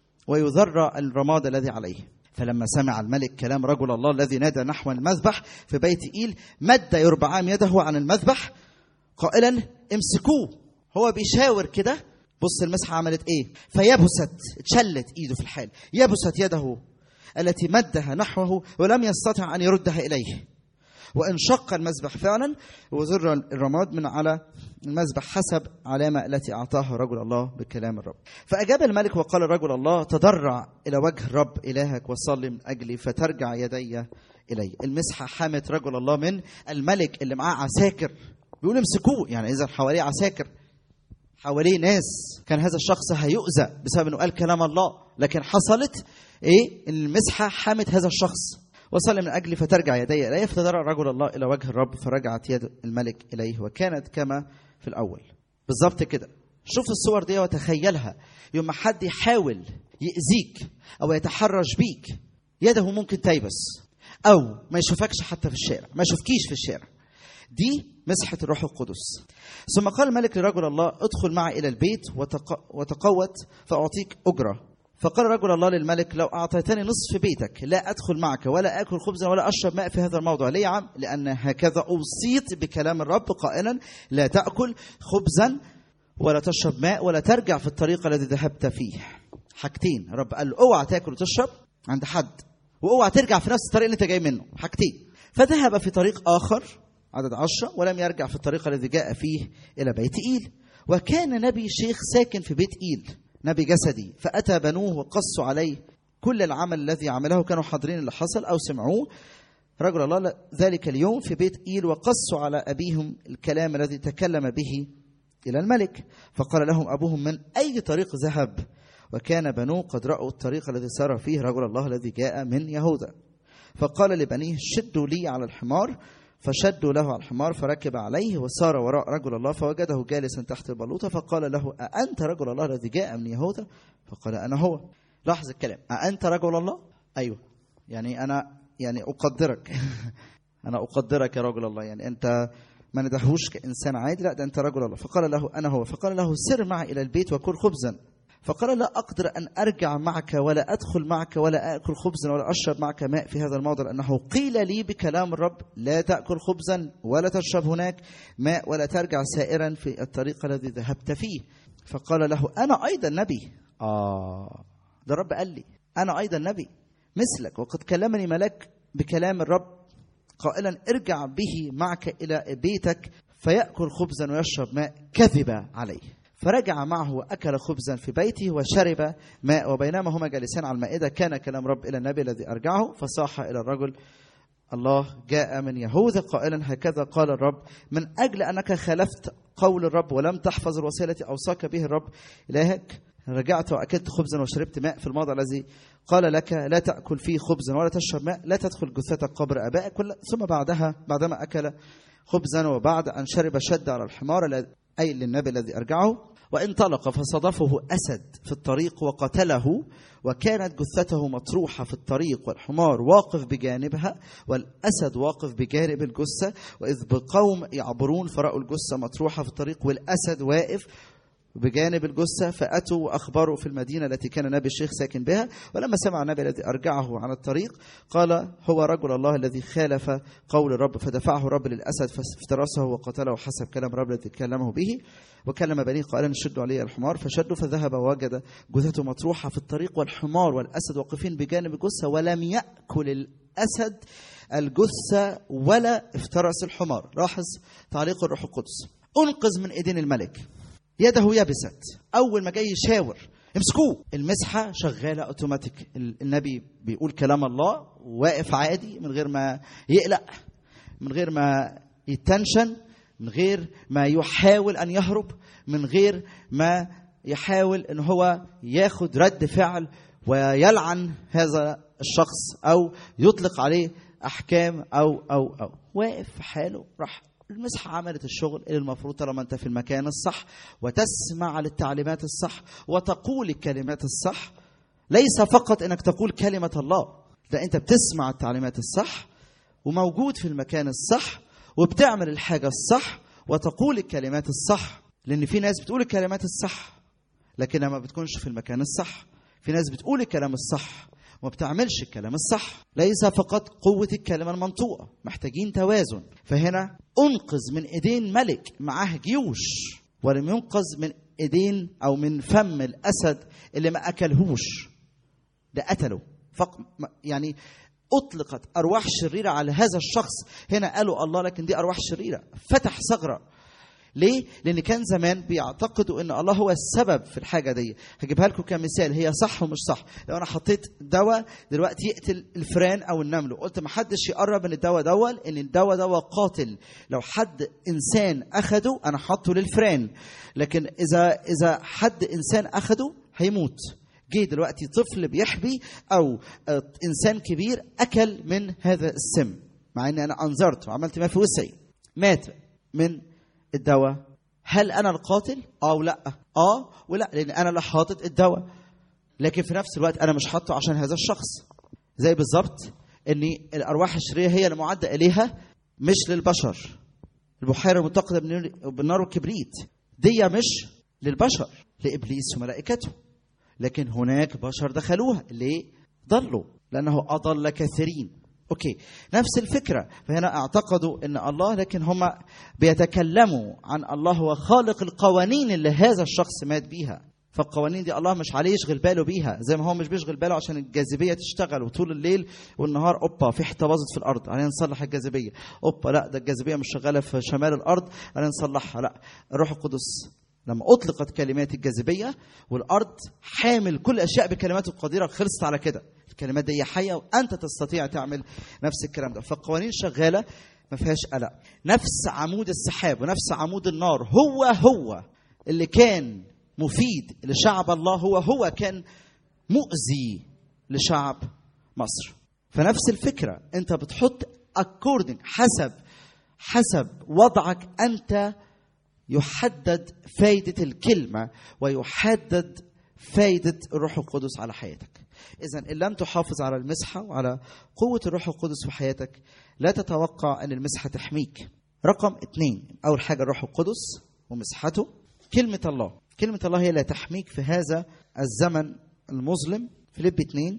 ويذر الرماد الذي عليه فلما سمع الملك كلام رجل الله الذي نادى نحو المذبح في بيت إيل مد يربعام يده عن المذبح قائلا امسكوه هو بيشاور كده بص المسحة عملت ايه فيبست اتشلت ايده في الحال يبست يده التي مدها نحوه ولم يستطع ان يردها اليه وانشق المذبح فعلا وزر الرماد من على المذبح حسب علامة التي أعطاها رجل الله بكلام الرب فأجاب الملك وقال رجل الله تضرع إلى وجه الرب إلهك وصلي من أجلي فترجع يدي إلي المسحة حامت رجل الله من الملك اللي معاه عساكر بيقول امسكوه يعني إذا حواليه عساكر حواليه ناس كان هذا الشخص هيؤذى بسبب انه قال كلام الله لكن حصلت ايه ان المسحه حامت هذا الشخص وصلي من اجلي فترجع يدي اليه فتضرع رجل الله الى وجه الرب فرجعت يد الملك اليه وكانت كما في الاول بالظبط كده شوف الصور دي وتخيلها يوم ما حد يحاول يأذيك او يتحرش بيك يده ممكن تيبس او ما يشوفكش حتى في الشارع ما يشوفكيش في الشارع دي مسحة الروح القدس ثم قال الملك لرجل الله ادخل معي إلى البيت وتق... وتقوت فأعطيك أجرة فقال رجل الله للملك لو أعطيتني نصف بيتك لا أدخل معك ولا آكل خبزا ولا أشرب ماء في هذا الموضع ليه يا عم لأن هكذا أوصيت بكلام الرب قائلا لا تأكل خبزا ولا تشرب ماء ولا ترجع في الطريق الذي ذهبت فيه حاجتين الرب قال له اوعى تاكل وتشرب عند حد واوعى ترجع في نفس الطريق اللي انت جاي منه حاجتين فذهب في طريق اخر عدد عشرة ولم يرجع في الطريق الذي جاء فيه إلى بيت إيل وكان نبي شيخ ساكن في بيت إيل نبي جسدي فأتى بنوه وقصوا عليه كل العمل الذي عمله كانوا حاضرين اللي حصل أو سمعوه رجل الله ذلك اليوم في بيت إيل وقصوا على أبيهم الكلام الذي تكلم به إلى الملك فقال لهم أبوهم من أي طريق ذهب وكان بنوه قد رأوا الطريق الذي سار فيه رجل الله الذي جاء من يهوذا فقال لبنيه شدوا لي على الحمار فشدوا له على الحمار فركب عليه وسار وراء رجل الله فوجده جالسا تحت البلوطة فقال له أأنت رجل الله الذي جاء من يهوذا فقال أنا هو لاحظ الكلام أأنت رجل الله أيوه يعني أنا يعني أقدرك أنا أقدرك يا رجل الله يعني أنت ما ندهوش كإنسان عادي لا ده أنت رجل الله فقال له أنا هو فقال له سر معي إلى البيت وكل خبزا فقال لا أقدر أن أرجع معك ولا أدخل معك ولا آكل خبزا ولا أشرب معك ماء في هذا الموضع لأنه قيل لي بكلام الرب لا تأكل خبزا ولا تشرب هناك ماء ولا ترجع سائرا في الطريق الذي ذهبت فيه فقال له أنا أيضا نبي آه ده الرب قال لي أنا أيضا نبي مثلك وقد كلمني ملاك بكلام الرب قائلا ارجع به معك إلى بيتك فيأكل خبزا ويشرب ماء كذب عليه فرجع معه وأكل خبزا في بيته وشرب ماء وبينما هما جالسان على المائدة كان كلام رب إلى النبي الذي أرجعه فصاح إلى الرجل الله جاء من يهوذا قائلا هكذا قال الرب من أجل أنك خالفت قول الرب ولم تحفظ الوصية التي أوصاك به الرب إلهك رجعت وأكلت خبزا وشربت ماء في الموضع الذي قال لك لا تأكل فيه خبزا ولا تشرب ماء لا تدخل جثتك قبر أبائك ثم بعدها بعدما أكل خبزا وبعد أن شرب شد على الحمار أي للنبي الذي أرجعه وانطلق فصادفه أسد في الطريق وقتله وكانت جثته مطروحة في الطريق والحمار واقف بجانبها والأسد واقف بجانب الجثة وإذ بقوم يعبرون فرأوا الجثة مطروحة في الطريق والأسد واقف بجانب الجثة فأتوا وأخبروا في المدينة التي كان نبي الشيخ ساكن بها ولما سمع النبي الذي أرجعه عن الطريق قال هو رجل الله الذي خالف قول الرب فدفعه الرب للأسد فافترسه وقتله حسب كلام الرب الذي كلمه به وكلم بنيه قائلا شدوا عليه الحمار فشدوا فذهب ووجد جثته مطروحة في الطريق والحمار والأسد واقفين بجانب الجثة ولم يأكل الأسد الجثة ولا افترس الحمار لاحظ تعليق الروح القدس انقذ من ايدين الملك يده يبست اول ما جاي يشاور امسكوه المسحه شغاله اوتوماتيك النبي بيقول كلام الله واقف عادي من غير ما يقلق من غير ما يتنشن من غير ما يحاول ان يهرب من غير ما يحاول ان هو ياخد رد فعل ويلعن هذا الشخص او يطلق عليه احكام او او او واقف في حاله راح المسحة عملت الشغل اللي المفروض طالما انت في المكان الصح وتسمع للتعليمات الصح وتقول الكلمات الصح ليس فقط انك تقول كلمة الله ده انت بتسمع التعليمات الصح وموجود في المكان الصح وبتعمل الحاجة الصح وتقول الكلمات الصح لان في ناس بتقول الكلمات الصح لكنها ما بتكونش في المكان الصح في ناس بتقول الكلام الصح وما بتعملش الكلام الصح ليس فقط قوة الكلمة المنطوقة محتاجين توازن فهنا أنقذ من إيدين ملك معاه جيوش ولم ينقذ من إيدين أو من فم الأسد اللي ما أكلهوش ده قتله فق يعني أطلقت أرواح شريرة على هذا الشخص هنا قالوا الله لكن دي أرواح شريرة فتح ثغرة ليه؟ لأن كان زمان بيعتقدوا إن الله هو السبب في الحاجة دي، هجيبها لكم كمثال هي صح ومش صح، لو أنا حطيت دواء دلوقتي يقتل الفئران أو النمل، وقلت ما حدش يقرب من الدواء دول إن الدواء دواء قاتل، لو حد إنسان أخده أنا حاطه للفئران، لكن إذا إذا حد إنسان أخده هيموت. جه دلوقتي طفل بيحبي أو إنسان كبير أكل من هذا السم، مع إن أنا أنذرت وعملت ما في وسعي، مات من الدواء هل انا القاتل اه ولا اه ولا لان انا اللي حاطط الدواء لكن في نفس الوقت انا مش حاطه عشان هذا الشخص زي بالظبط ان الارواح الشريره هي اللي معدة اليها مش للبشر البحيره المتقده بالنار- بالنار والكبريت دي مش للبشر لابليس وملائكته لكن هناك بشر دخلوها ليه ضلوا لانه اضل كثيرين اوكي نفس الفكره فهنا اعتقدوا ان الله لكن هم بيتكلموا عن الله هو خالق القوانين اللي هذا الشخص مات بيها فالقوانين دي الله مش عليه يشغل باله بيها زي ما هو مش بيشغل باله عشان الجاذبيه تشتغل وطول الليل والنهار اوبا في حته باظت في الارض علينا نصلح الجاذبيه اوبا لا ده الجاذبيه مش شغاله في شمال الارض علينا نصلحها لا الروح القدس لما اطلقت كلمات الجاذبيه والارض حامل كل اشياء بكلماته القديره خلصت على كده الكلمات دي حيه وانت تستطيع تعمل نفس الكلام ده فالقوانين شغاله ما فيهاش قلق نفس عمود السحاب ونفس عمود النار هو هو اللي كان مفيد لشعب الله هو هو كان مؤذي لشعب مصر فنفس الفكره انت بتحط according حسب حسب وضعك انت يحدد فايدة الكلمة ويحدد فايدة الروح القدس على حياتك إذا إن لم تحافظ على المسحة وعلى قوة الروح القدس في حياتك لا تتوقع أن المسحة تحميك رقم اثنين أول حاجة الروح القدس ومسحته كلمة الله كلمة الله هي لا تحميك في هذا الزمن المظلم فيليب 2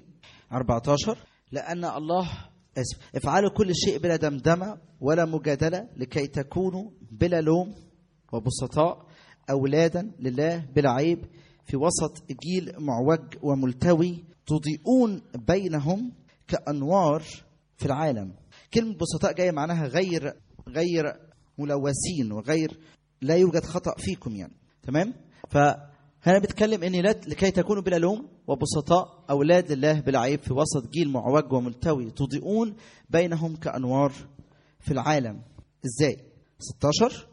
14 لأن الله اسف افعلوا كل شيء بلا دمدمة ولا مجادلة لكي تكونوا بلا لوم وبسطاء أولادا لله بلا عيب في وسط جيل معوج وملتوي تضيئون بينهم كأنوار في العالم كلمة بسطاء جاية معناها غير غير ملوثين وغير لا يوجد خطأ فيكم يعني تمام فهنا بتكلم ان لا لكي تكونوا بلا لوم وبسطاء اولاد الله بلا عيب في وسط جيل معوج وملتوي تضيئون بينهم كانوار في العالم ازاي 16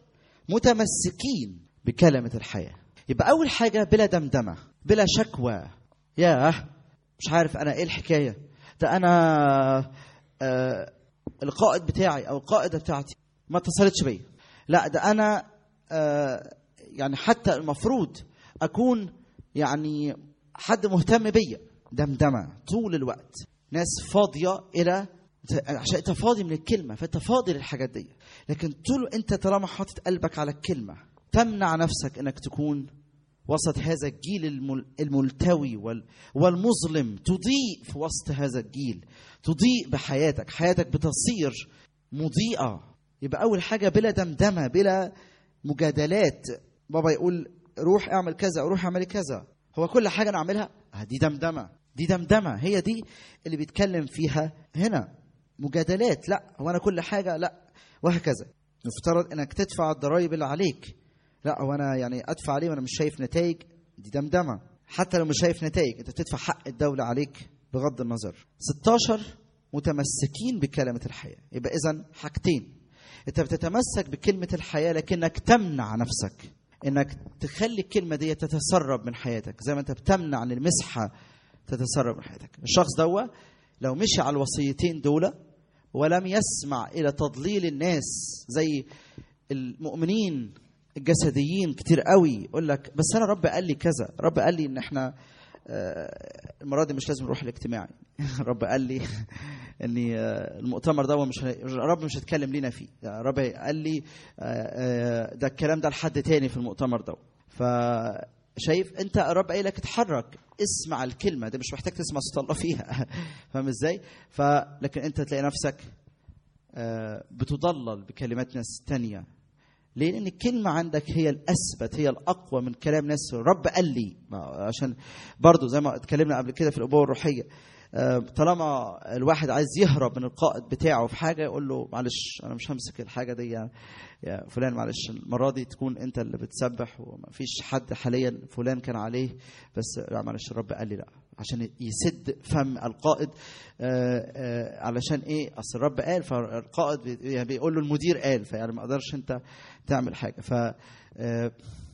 متمسكين بكلمة الحياة يبقى أول حاجة بلا دمدمة بلا شكوى ياه مش عارف أنا إيه الحكاية ده أنا آه القائد بتاعي أو القائدة بتاعتي ما اتصلتش بيا لا ده أنا آه يعني حتى المفروض أكون يعني حد مهتم بيا دمدمة طول الوقت ناس فاضية إلى عشان انت فاضي من الكلمه فانت فاضي للحاجات دي لكن طول انت طالما حاطط قلبك على الكلمه تمنع نفسك انك تكون وسط هذا الجيل المل- الملتوي وال- والمظلم تضيء في وسط هذا الجيل تضيء بحياتك حياتك بتصير مضيئه يبقى اول حاجه بلا دمدمه بلا مجادلات بابا يقول روح اعمل كذا او روح اعمل كذا هو كل حاجه انا اعملها آه دي دمدمه دي دمدمه هي دي اللي بيتكلم فيها هنا مجادلات لا هو انا كل حاجه لا وهكذا يفترض انك تدفع الضرائب اللي عليك لا هو انا يعني ادفع عليه وانا مش شايف نتائج دي دمدمه حتى لو مش شايف نتائج انت بتدفع حق الدوله عليك بغض النظر 16 متمسكين بكلمه الحياه يبقى اذا حاجتين انت بتتمسك بكلمه الحياه لكنك تمنع نفسك انك تخلي الكلمه دي تتسرب من حياتك زي ما انت بتمنع عن المسحه تتسرب من حياتك الشخص دوا لو مشي على الوصيتين دول ولم يسمع الى تضليل الناس زي المؤمنين الجسديين كتير قوي يقول لك بس انا رب قال لي كذا رب قال لي ان احنا آه، المره دي مش لازم نروح الاجتماعي رب قال لي ان آه، المؤتمر ده مش هن- رب مش هيتكلم لينا فيه يعني رب قال لي آه، آه، ده الكلام ده لحد تاني في المؤتمر ده فشايف انت رب قايل لك اتحرك اسمع الكلمه ده مش محتاج تسمع صوت الله فيها فاهم ازاي فلكن انت تلاقي نفسك آه، بتضلل بكلمات ناس تانية ليه؟ لأن الكلمة عندك هي الأثبت هي الأقوى من كلام ناس الرب قال لي ما- عشان برضو زي ما اتكلمنا قبل كده في الأبوة الروحية آه، طالما الواحد عايز يهرب من القائد بتاعه في حاجة يقول له معلش أنا مش همسك الحاجة دي يا, يا فلان معلش المرة دي تكون أنت اللي بتسبح وما فيش حد حاليا فلان كان عليه بس لا معلش الرب قال لي لا عشان يسد فم القائد آه، آه، علشان ايه اصل الرب قال فالقائد بي- يعني بيقول له المدير قال فيعني ما قدرش انت تعمل حاجه ف آه، آه،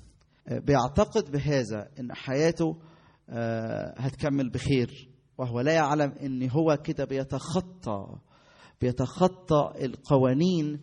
بيعتقد بهذا ان حياته آه، هتكمل بخير وهو لا يعلم ان هو كده بيتخطى بيتخطى القوانين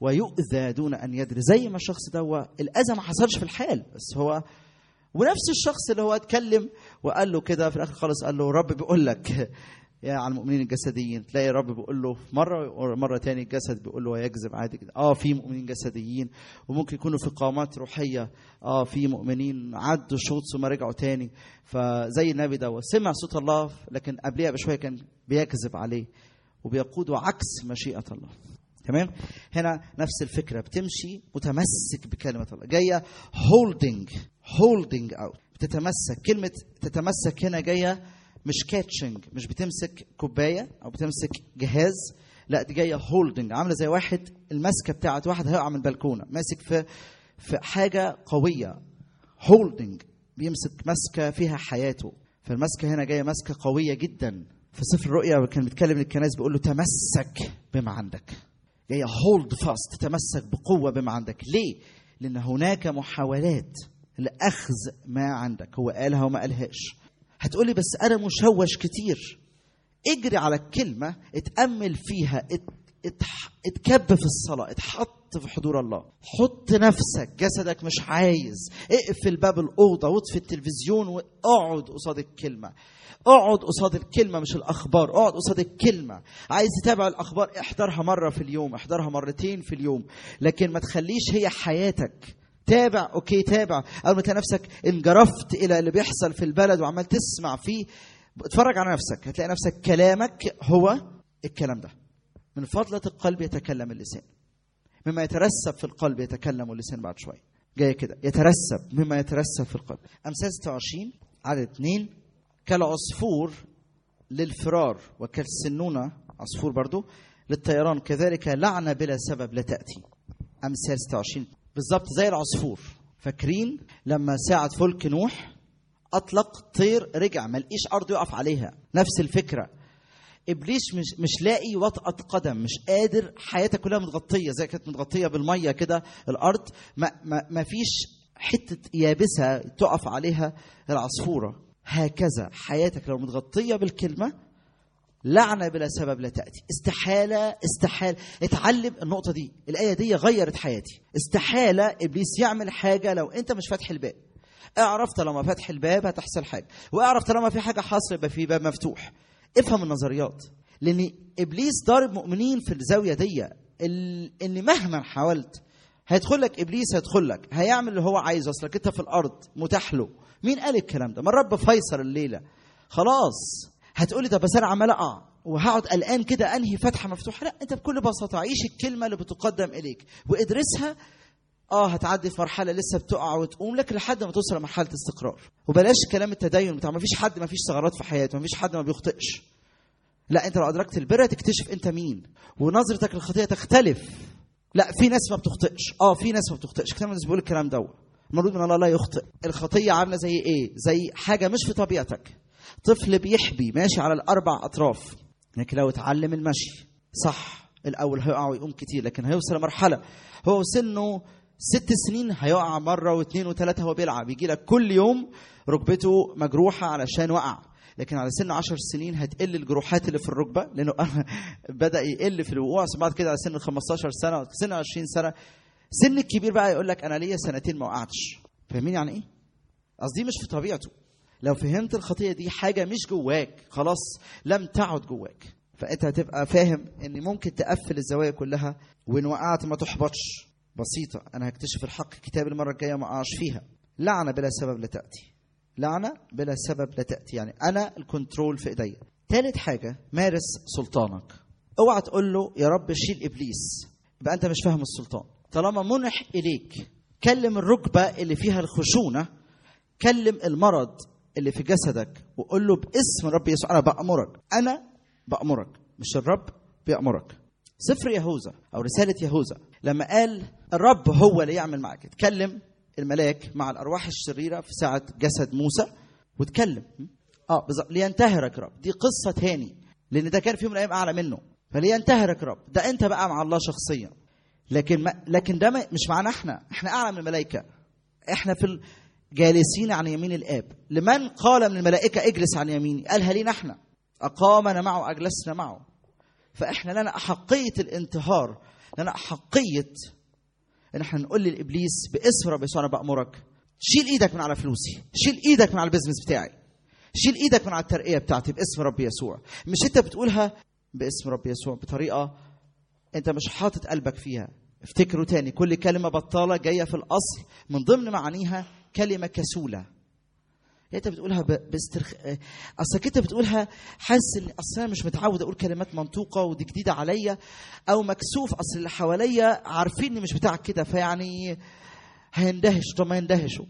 ويؤذى دون ان يدري زي ما الشخص ده هو الاذى ما حصلش في الحال بس هو ونفس الشخص اللي هو اتكلم وقال له كده في الاخر خالص قال له رب بيقول لك يا على المؤمنين الجسديين تلاقي الرب بيقول له مره مره تاني الجسد بيقول له يكذب عادي كده اه في مؤمنين جسديين وممكن يكونوا في قامات روحيه اه في مؤمنين عدوا شوط ثم رجعوا تاني فزي النبي ده سمع صوت الله لكن قبلها بشويه كان بيكذب عليه وبيقودوا عكس مشيئه الله تمام هنا نفس الفكره بتمشي متمسك بكلمه الله جايه هولدنج هولدنج اوت بتتمسك كلمه تتمسك هنا جايه مش كاتشنج مش بتمسك كوبايه او بتمسك جهاز لا دي جايه هولدنج عامله زي واحد المسكه بتاعت واحد هيقع من البلكونه ماسك في في حاجه قويه هولدنج بيمسك مسكه فيها حياته فالمسكه هنا جايه مسكه قويه جدا في سفر الرؤيا كان بيتكلم للكنائس بيقول له تمسك بما عندك جايه هولد فاست تتمسك بقوه بما عندك ليه لان هناك محاولات لاخذ ما عندك هو قالها وما قالهاش هتقولي بس انا مشوش كتير اجري على الكلمه اتامل فيها ات اتح... اتكب في الصلاه اتحط في حضور الله حط نفسك جسدك مش عايز اقفل باب الاوضه واطفي التلفزيون واقعد قصاد الكلمه اقعد قصاد الكلمه مش الاخبار اقعد قصاد الكلمه عايز تتابع الاخبار احضرها مره في اليوم احضرها مرتين في اليوم لكن ما تخليش هي حياتك تابع اوكي تابع اول ما تلاقي نفسك انجرفت الى اللي بيحصل في البلد وعمال تسمع فيه اتفرج على نفسك هتلاقي نفسك كلامك هو الكلام ده من فضلة القلب يتكلم اللسان مما يترسب في القلب يتكلم اللسان بعد شوية جاي كده يترسب مما يترسب في القلب أمثال 26 عدد 2 كالعصفور للفرار وكالسنونة عصفور برضو للطيران كذلك لعنة بلا سبب لا تأتي أمثال 26 بالظبط زي العصفور فاكرين لما ساعة فلك نوح أطلق طير رجع ما لقيش أرض يقف عليها نفس الفكرة ابليس مش مش لاقي وطأة قدم مش قادر حياتك كلها متغطيه زي كانت متغطيه بالميه كده الارض ما, ما, ما فيش حته يابسه تقف عليها العصفوره هكذا حياتك لو متغطيه بالكلمه لعنه بلا سبب لا تاتي استحاله استحاله اتعلم النقطه دي الايه دي غيرت حياتي استحاله ابليس يعمل حاجه لو انت مش فاتح الباب اعرف طالما فاتح الباب هتحصل حاجه واعرف طالما في حاجه حاصله يبقى في باب مفتوح افهم النظريات لان ابليس ضارب مؤمنين في الزاويه دي ال- ان مهما حاولت هيدخل لك ابليس هيدخل لك هيعمل اللي هو عايزه اصلك انت في الارض متاح له مين قال الكلام ده ما الرب فيصل الليله خلاص هتقولي طب بس انا عمال اقع وهقعد قلقان كده انهي فتحه مفتوحه لا انت بكل بساطه عيش الكلمه اللي بتقدم اليك وادرسها اه هتعدي في مرحله لسه بتقع وتقوم لك لحد ما توصل لمرحله استقرار وبلاش كلام التدين بتاع ما فيش حد ما فيش ثغرات في حياته ما فيش حد ما بيخطئش لا انت لو ادركت البر تكتشف انت مين ونظرتك للخطيه تختلف لا في ناس ما بتخطئش اه في ناس ما بتخطئش كتير من الناس بيقول الكلام دوت المولود من الله لا يخطئ الخطيه عامله زي ايه زي حاجه مش في طبيعتك طفل بيحبي ماشي على الاربع اطراف لكن لو اتعلم المشي صح الاول هيقع ويقوم كتير لكن هيوصل لمرحله هو سنه ست سنين هيقع مره واثنين وثلاثه هو بيلعب يجي لك كل يوم ركبته مجروحه علشان وقع لكن على سن 10 سنين هتقل الجروحات اللي في الركبه لانه بدا يقل في الوقوع ثم بعد كده على سن 15 سنه سن 20 سنه سن الكبير بقى يقول لك انا ليا سنتين ما وقعتش فاهمين يعني ايه؟ قصدي مش في طبيعته لو فهمت الخطيه دي حاجه مش جواك خلاص لم تعد جواك فانت هتبقى فاهم ان ممكن تقفل الزوايا كلها وان وقعت ما تحبطش بسيطه انا هكتشف الحق الكتاب المره الجايه ما اقعش فيها لعنه بلا سبب لا تاتي لعنه بلا سبب لا تاتي يعني انا الكنترول في ايديا ثالث حاجه مارس سلطانك اوعى تقول له يا رب شيل ابليس يبقى انت مش فاهم السلطان طالما منح اليك كلم الركبه اللي فيها الخشونه كلم المرض اللي في جسدك وقول له باسم الرب يسوع انا بامرك انا بامرك مش الرب بيامرك سفر يهوذا او رساله يهوذا لما قال الرب هو اللي يعمل معك اتكلم الملاك مع الارواح الشريره في ساعه جسد موسى واتكلم اه بالظبط لينتهرك رب دي قصه تاني لان ده كان في يوم من الايام اعلى منه فلينتهرك رب ده انت بقى مع الله شخصيا لكن ما لكن ده ما- مش معانا احنا احنا اعلى من الملائكه احنا في ال- جالسين عن يمين الاب لمن قال من الملائكه اجلس عن يميني قالها لينا احنا اقامنا معه اجلسنا معه فاحنا لنا احقيه الانتهار لان احقيه ان احنا نقول لابليس باسم رب يسوع انا بامرك شيل ايدك من على فلوسي شيل ايدك من على البيزنس بتاعي شيل ايدك من على الترقيه بتاعتي باسم رب يسوع مش انت بتقولها باسم رب يسوع بطريقه انت مش حاطط قلبك فيها افتكروا تاني كل كلمه بطاله جايه في الاصل من ضمن معانيها كلمه كسوله انت بتقولها ب- باسترخ اه، اصلك انت بتقولها حاسس ان اصل انا مش متعود اقول كلمات منطوقه ودي جديده عليا او مكسوف اصل اللي حواليا عارفين اني مش بتاعك كده فيعني هيندهش طب ما يندهشوا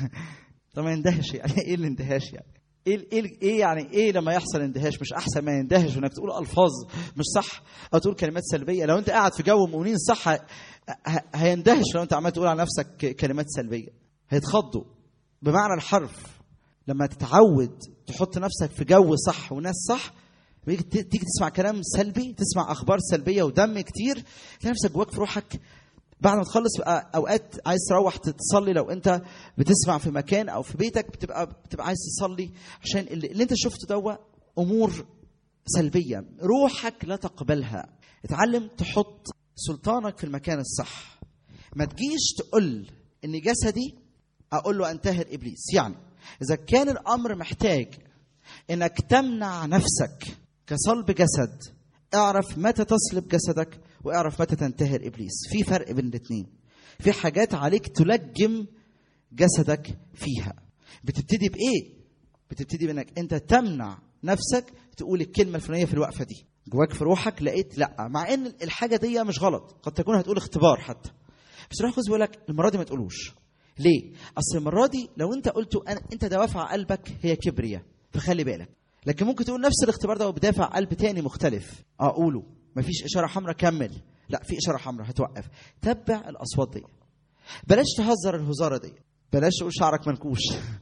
طب ما يندهش يعني ايه الاندهاش يعني ايه ايه ايه يعني ايه لما يحصل اندهاش مش احسن ما يندهش وانك تقول الفاظ مش صح او تقول كلمات سلبيه لو انت قاعد في جو مؤمنين صح ه- ه- هيندهش لو انت عمال تقول على نفسك ك- كلمات سلبيه هيتخضوا بمعنى الحرف لما تتعود تحط نفسك في جو صح وناس صح ويجي ت- تيجي تسمع كلام سلبي تسمع اخبار سلبيه ودم كتير تلاقي نفسك جواك في روحك بعد ما تخلص بقى اوقات عايز تروح تصلي لو انت بتسمع في مكان او في بيتك بتبقى بتبقى عايز تصلي عشان اللي, اللي انت شفته دوا امور سلبيه روحك لا تقبلها اتعلم تحط سلطانك في المكان الصح ما تجيش تقول ان جسدي اقول له انتهر ابليس يعني اذا كان الامر محتاج انك تمنع نفسك كصلب جسد اعرف متى تصلب جسدك واعرف متى تنتهر ابليس في فرق بين الاثنين في حاجات عليك تلجم جسدك فيها بتبتدي بايه بتبتدي بانك انت تمنع نفسك تقول الكلمه الفلانيه في الوقفه دي جواك في روحك لقيت لا مع ان الحاجه دي مش غلط قد تكون هتقول اختبار حتى بس روح القدس بيقول لك المره دي ما تقولوش ليه اصل المره دي لو انت قلته أنا انت دوافع قلبك هي كبرياء فخلي بالك لكن ممكن تقول نفس الاختبار ده وبدافع قلب تاني مختلف اه قوله مفيش اشاره حمراء كمل لا في اشاره حمراء هتوقف تبع الاصوات دي بلاش تهزر الهزاره دي بلاش تقول شعرك منكوش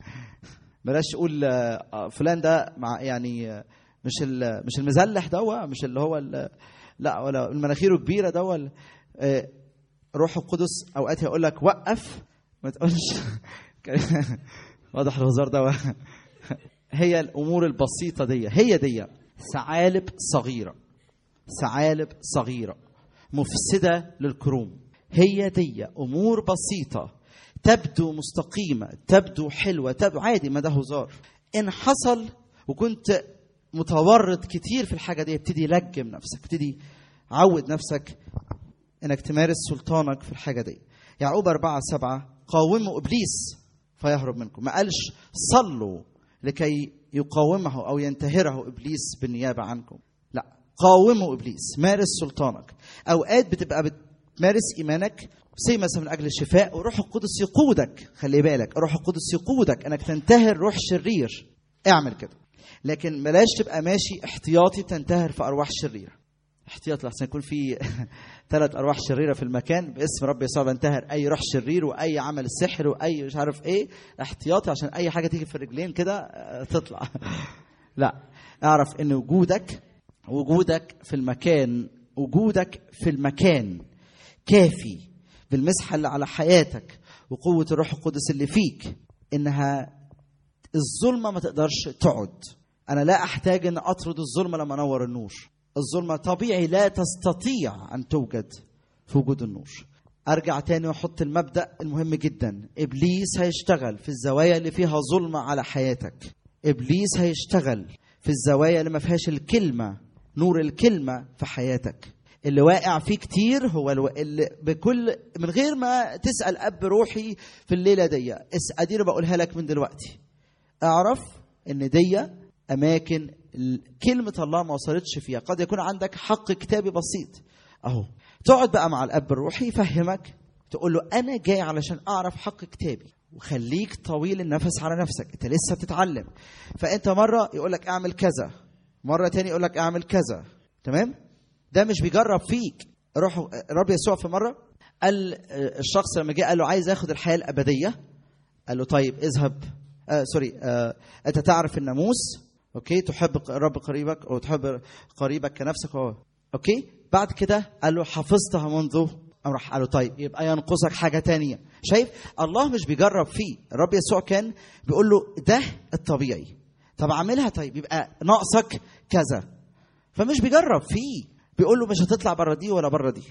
بلاش تقول آه، آه، فلان ده مع يعني آه، مش ال- مش المزلح ده مش اللي هو ال- لا ولا المناخيره كبيره ده ولا آه، روح القدس اوقات يقول لك وقف ما تقولش واضح الهزار ده هي الامور البسيطه دي هي دي ثعالب صغيره ثعالب صغيره مفسده للكروم هي دي امور بسيطه تبدو مستقيمه تبدو حلوه تبدو عادي ما ده هزار ان حصل وكنت متورط كتير في الحاجه دي ابتدي لجم نفسك ابتدي عود نفسك انك تمارس سلطانك في الحاجه دي يعقوب أربعة سبعة قاوموا إبليس فيهرب منكم ما قالش صلوا لكي يقاومه أو ينتهره إبليس بالنيابة عنكم لا قاوموا إبليس مارس سلطانك أوقات بتبقى بتمارس إيمانك زي مثلا من أجل الشفاء وروح القدس يقودك خلي بالك روح القدس يقودك أنك تنتهر روح شرير اعمل كده لكن بلاش تبقى ماشي احتياطي تنتهر في أرواح شريرة احتياط لحسن يكون في ثلاث ارواح شريره في المكان باسم رب يسوع بنتهر اي روح شرير واي عمل سحر واي مش عارف ايه احتياطي عشان اي حاجه تيجي في الرجلين كده آه، تطلع لا اعرف ان وجودك وجودك في المكان وجودك في المكان كافي بالمسحه اللي على حياتك وقوه الروح القدس اللي فيك انها الظلمه ما تقدرش تقعد انا لا احتاج ان اطرد الظلمه لما انور النور الظلمه طبيعي لا تستطيع ان توجد في وجود النور ارجع تاني واحط المبدا المهم جدا ابليس هيشتغل في الزوايا اللي فيها ظلمه على حياتك ابليس هيشتغل في الزوايا اللي ما فيهاش الكلمه نور الكلمه في حياتك اللي واقع فيه كتير هو الو... اللي بكل من غير ما تسال اب روحي في الليله دي اس- ادير بقولها لك من دلوقتي اعرف ان دي اماكن ال- كلمه الله ما وصلتش فيها قد يكون عندك حق كتابي بسيط اهو تقعد بقى مع الاب الروحي يفهمك تقول له انا جاي علشان اعرف حق كتابي وخليك طويل النفس على نفسك انت لسه بتتعلم فانت مره يقول لك اعمل كذا مره تاني يقول لك اعمل كذا تمام ده مش بيجرب فيك روح الرب يسوع في مره قال آه، الشخص لما جه قال له عايز اخد الحياه الابديه قال له طيب اذهب آه سوري آه انت تعرف الناموس اوكي تحب الرب قريبك او تحب قريبك كنفسك أو. اوكي بعد كده قال له حفظتها منذ قام راح قال له طيب يبقى ينقصك حاجه تانية شايف الله مش بيجرب فيه الرب يسوع كان بيقول له ده الطبيعي طب اعملها طيب يبقى ناقصك كذا فمش بيجرب فيه بيقول له مش هتطلع بره دي ولا بره دي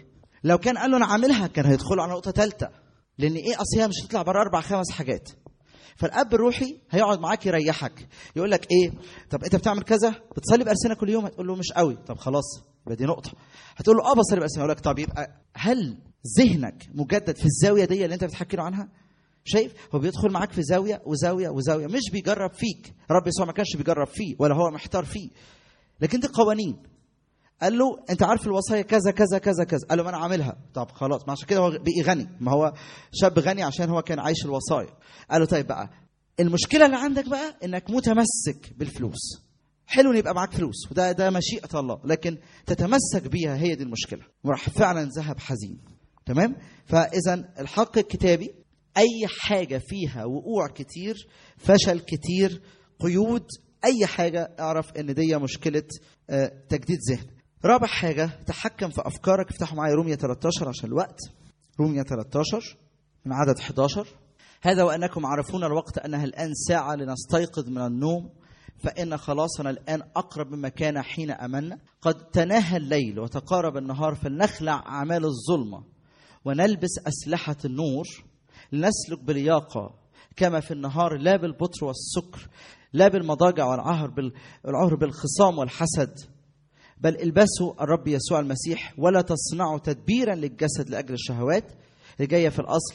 لو كان قال له انا عاملها كان هيدخلوا على نقطه ثالثه لان ايه اصل هي مش هتطلع بره اربع خمس حاجات فالاب الروحي هيقعد معاك يريحك يقول لك ايه طب انت بتعمل كذا بتصلي بارسنه كل يوم هتقول له مش قوي طب خلاص يبقى دي نقطه هتقول له اه بصلي بارسنه يقول لك طب يبقى هل ذهنك مجدد في الزاويه دي اللي انت بتحكي له عنها شايف هو بيدخل معاك في زاويه وزاويه وزاويه مش بيجرب فيك رب يسوع ما كانش بيجرب فيه ولا هو محتار فيه لكن دي قوانين قال له انت عارف الوصايا كذا كذا كذا كذا قال له ما انا عاملها طب خلاص ما عشان كده هو بقي غني ما هو شاب غني عشان هو كان عايش الوصايا قال له طيب بقى المشكله اللي عندك بقى انك متمسك بالفلوس حلو ان يبقى معاك فلوس وده ده مشيئه الله لكن تتمسك بيها هي دي المشكله وراح فعلا ذهب حزين تمام فاذا الحق الكتابي اي حاجه فيها وقوع كتير فشل كتير قيود اي حاجه اعرف ان دي مشكله آه، تجديد ذهن رابع حاجه تحكم في افكارك افتحوا معايا رومية 13 عشان الوقت رومية 13 من عدد 11 هذا وانكم عارفون الوقت انها الان ساعه لنستيقظ من النوم فان خلاصنا الان اقرب مما كان حين امنا قد تناهى الليل وتقارب النهار فلنخلع اعمال الظلمه ونلبس اسلحه النور لنسلك بلياقه كما في النهار لا بالبطر والسكر لا بالمضاجع والعهر بال- العهر بالخصام والحسد بل البسوا الرب يسوع المسيح ولا تصنعوا تدبيرا للجسد لاجل الشهوات اللي جايه في الاصل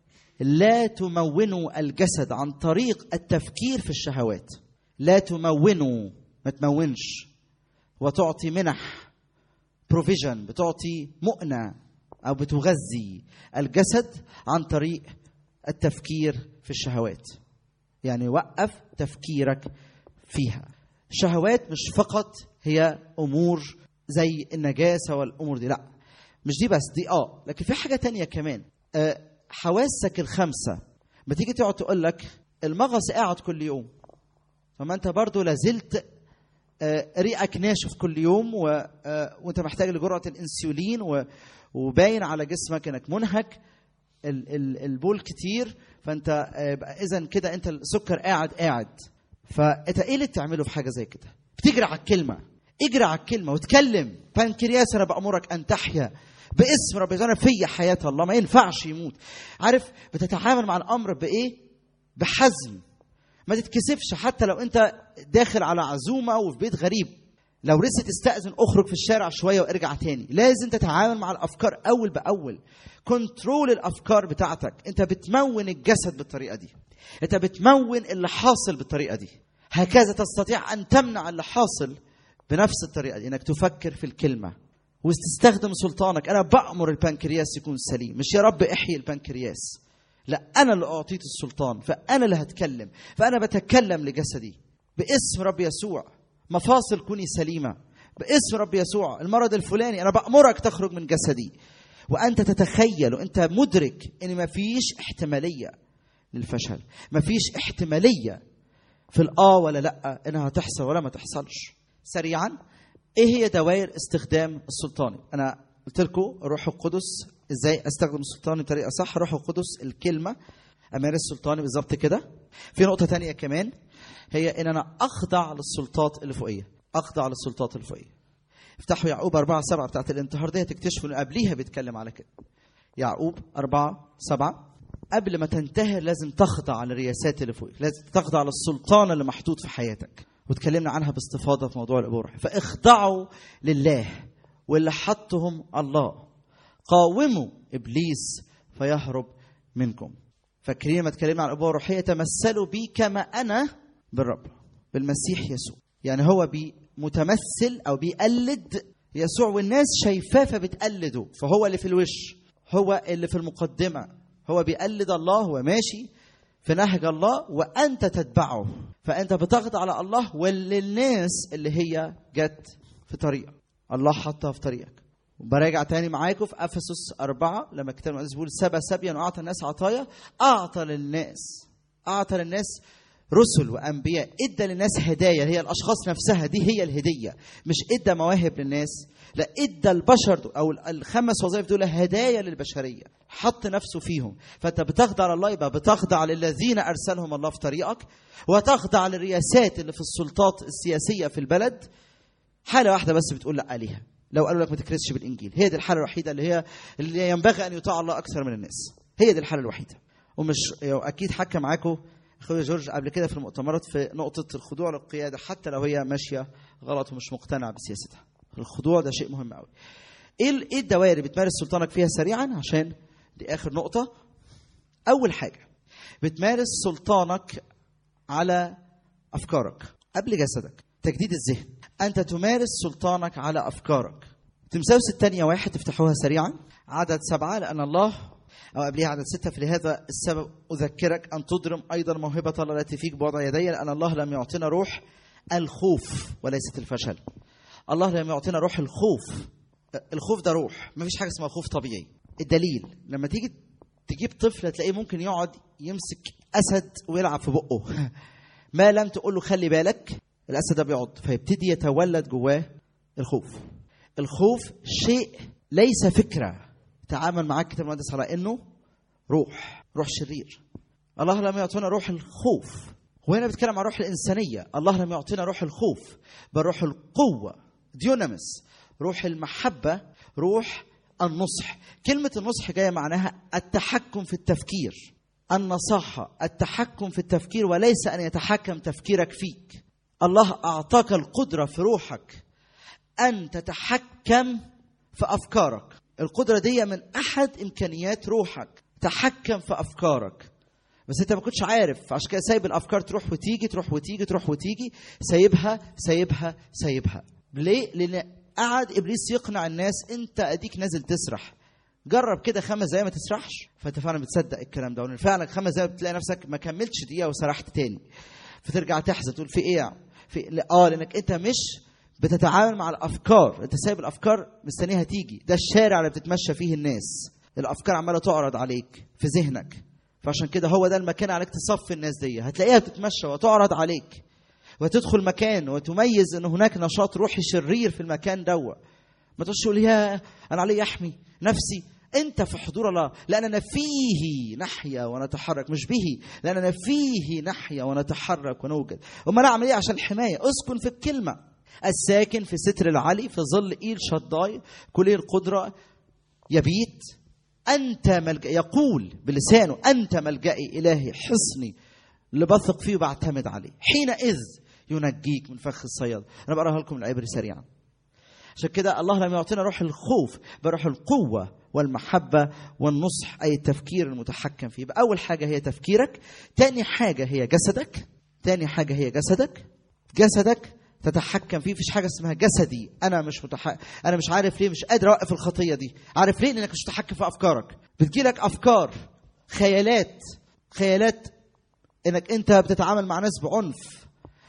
لا تمونوا الجسد عن طريق التفكير في الشهوات لا تمونوا ما تمونش وتعطي منح بروفيجن بتعطي مؤنة أو بتغذي الجسد عن طريق التفكير في الشهوات يعني وقف تفكيرك فيها شهوات مش فقط هي أمور زي النجاسة والأمور دي لا مش دي بس دي اه لكن في حاجة تانية كمان آه، حواسك الخمسة ما تيجي تقعد تقول لك المغص قاعد كل يوم فما انت برضو لازلت آه، ريقك ناشف كل يوم و... آه، وانت محتاج لجرعه الانسولين و... وباين على جسمك انك منهك ال... ال... البول كتير فانت اذا كده انت السكر قاعد قاعد فانت ايه اللي بتعمله في حاجه زي كده بتجري على الكلمه اجري على الكلمه واتكلم بنكرياس انا بامرك ان تحيا باسم رب يسوع في حياه الله ما ينفعش يموت عارف بتتعامل مع الامر بايه بحزم ما تتكسفش حتى لو انت داخل على عزومه وفي بيت غريب لو لسه تستأذن اخرج في الشارع شويه وارجع تاني لازم تتعامل مع الافكار اول باول كنترول الافكار بتاعتك انت بتمون الجسد بالطريقه دي انت بتمون اللي حاصل بالطريقه دي هكذا تستطيع ان تمنع اللي حاصل بنفس الطريقه دي انك تفكر في الكلمه وتستخدم سلطانك انا بامر البنكرياس يكون سليم مش يا رب احيي البنكرياس لا انا اللي اعطيت السلطان فانا اللي هتكلم فانا بتكلم لجسدي باسم رب يسوع مفاصل كوني سليمه باسم رب يسوع المرض الفلاني انا بامرك تخرج من جسدي وانت تتخيل وانت مدرك ان ما فيش احتماليه للفشل ما فيش احتماليه في الاه ولا لا انها تحصل ولا ما تحصلش سريعا ايه هي دوائر استخدام السلطاني انا قلت لكم الروح القدس ازاي استخدم السلطاني بطريقه صح الروح القدس الكلمه امارس سلطاني بالظبط كده في نقطه تانية كمان هي ان انا اخضع للسلطات اللي فوقيه اخضع للسلطات اللي فوقيه افتحوا يعقوب 4 7 بتاعت الانتحار دي هتكتشفوا انه قبليها بيتكلم على كده يعقوب 4 7 قبل ما تنتهر لازم تخضع للرياسات اللي فوقك لازم تخضع للسلطان اللي محطوط في حياتك وتكلمنا عنها باستفاضه في موضوع الابوه الروحي فاخضعوا لله واللي حطهم الله قاوموا ابليس فيهرب منكم فاكرين لما اتكلمنا عن الابوه الروحيه تمثلوا بي كما انا بالرب بالمسيح يسوع يعني هو بي متمثل او بيقلد يسوع والناس شايفاه فبتقلده فهو اللي في الوش هو اللي في المقدمه هو بيقلد الله هو ماشي في نهج الله وانت تتبعه فانت بتخضع على الله وللناس اللي هي جت في طريقك الله حطها في طريقك وبراجع تاني معاكم في افسس أربعة لما الكتاب المقدس بيقول سبى سبيا واعطى الناس عطايا اعطى للناس اعطى للناس رسل وانبياء ادى للناس هدايا هي الاشخاص نفسها دي هي الهديه مش ادى مواهب للناس لا ادى البشر او الخمس وظائف دول هدايا للبشريه حط نفسه فيهم فانت بتخضع لله يبقى بتخضع للذين ارسلهم الله في طريقك وتخضع للرياسات اللي في السلطات السياسيه في البلد حاله واحده بس بتقول لا ليها لو قالوا لك ما تكرزش بالانجيل هي دي الحاله الوحيده اللي هي اللي ينبغي ان يطاع الله اكثر من الناس هي دي الحاله الوحيده ومش اكيد حكى معاكم اخويا جورج قبل كده في المؤتمرات في نقطه الخضوع للقياده حتى لو هي ماشيه غلط ومش مقتنع بسياستها الخضوع ده شيء مهم قوي ايه ال- ايه الدوائر اللي بتمارس سلطانك فيها سريعا عشان دي اخر نقطه اول حاجه بتمارس سلطانك على افكارك قبل جسدك تجديد الذهن انت تمارس سلطانك على افكارك تمساوس الثانية واحد تفتحوها سريعا عدد سبعة لأن الله أو قبلها عدد ستة فلهذا السبب أذكرك أن تضرم أيضا موهبة الله التي فيك بوضع يدي لأن الله لم يعطينا روح الخوف وليست الفشل الله لم يعطينا روح الخوف الخوف ده روح ما فيش حاجة اسمها خوف طبيعي الدليل لما تيجي تجيب طفل تلاقيه ممكن يقعد يمسك أسد ويلعب في بقه ما لم تقول له خلي بالك الأسد ده بيقعد فيبتدي يتولد جواه الخوف الخوف شيء ليس فكرة تعامل معاك كتاب المقدس على انه روح روح شرير الله لم يعطينا روح الخوف وهنا بيتكلم عن روح الإنسانية الله لم يعطينا روح الخوف بل روح القوة ديونامس روح المحبة روح النصح كلمة النصح جاية معناها التحكم في التفكير النصاحة التحكم في التفكير وليس أن يتحكم تفكيرك فيك الله أعطاك القدرة في روحك أن تتحكم في أفكارك القدرة دي من أحد إمكانيات روحك تحكم في أفكارك بس أنت ما كنتش عارف عشان كده سايب الأفكار تروح وتيجي تروح وتيجي تروح وتيجي سايبها سايبها سايبها ليه؟ لأن قعد إبليس يقنع الناس أنت أديك نازل تسرح جرب كده خمس دقايق ما تسرحش فانت فعلا بتصدق الكلام ده وان فعلا خمس دقايق بتلاقي نفسك ما كملتش دقيقه وسرحت تاني فترجع تحزن تقول في ايه يعني؟ في لا- اه لانك انت مش بتتعامل مع الافكار انت سايب الافكار مستنيها تيجي ده الشارع اللي بتتمشى فيه الناس الافكار عماله تعرض عليك في ذهنك فعشان كده هو ده المكان عليك تصفي الناس دي هتلاقيها بتتمشى وتعرض عليك وتدخل مكان وتميز ان هناك نشاط روحي شرير في المكان دوا ما تقولش تقول يا انا علي احمي نفسي انت في حضور الله لاننا فيه نحيا ونتحرك مش به لاننا فيه نحيا ونتحرك ونوجد وما نعمل ايه عشان الحمايه اسكن في الكلمه الساكن في ستر العلي في ظل ايل شداي كليه القدره يبيت انت ملجأ يقول بلسانه انت ملجئي الهي حصني اللي بثق فيه وبعتمد عليه حينئذ ينجيك من فخ الصياد انا بقراها لكم العبري سريعا عشان كده الله لم يعطينا روح الخوف بل روح القوة والمحبة والنصح أي التفكير المتحكم فيه يبقى أول حاجة هي تفكيرك تاني حاجة هي جسدك تاني حاجة هي جسدك جسدك تتحكم فيه مفيش حاجة اسمها جسدي أنا مش متح... أنا مش عارف ليه مش قادر أوقف الخطية دي عارف ليه لأنك مش متحكم في أفكارك بتجيلك أفكار خيالات خيالات إنك أنت بتتعامل مع ناس بعنف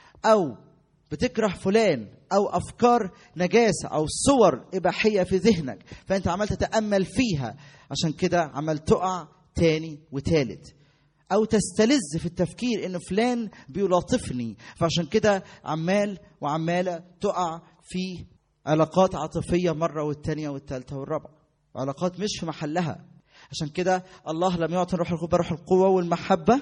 أو بتكره فلان او افكار نجاسه او صور اباحيه في ذهنك فانت عمال تتامل فيها عشان كده عمال تقع تاني وتالت او تستلذ في التفكير ان فلان بيلاطفني فعشان كده عمال وعماله تقع في علاقات عاطفيه مره والتانيه والتالته والرابعه علاقات مش في محلها عشان كده الله لم يعطي روح القوه روح القوه والمحبه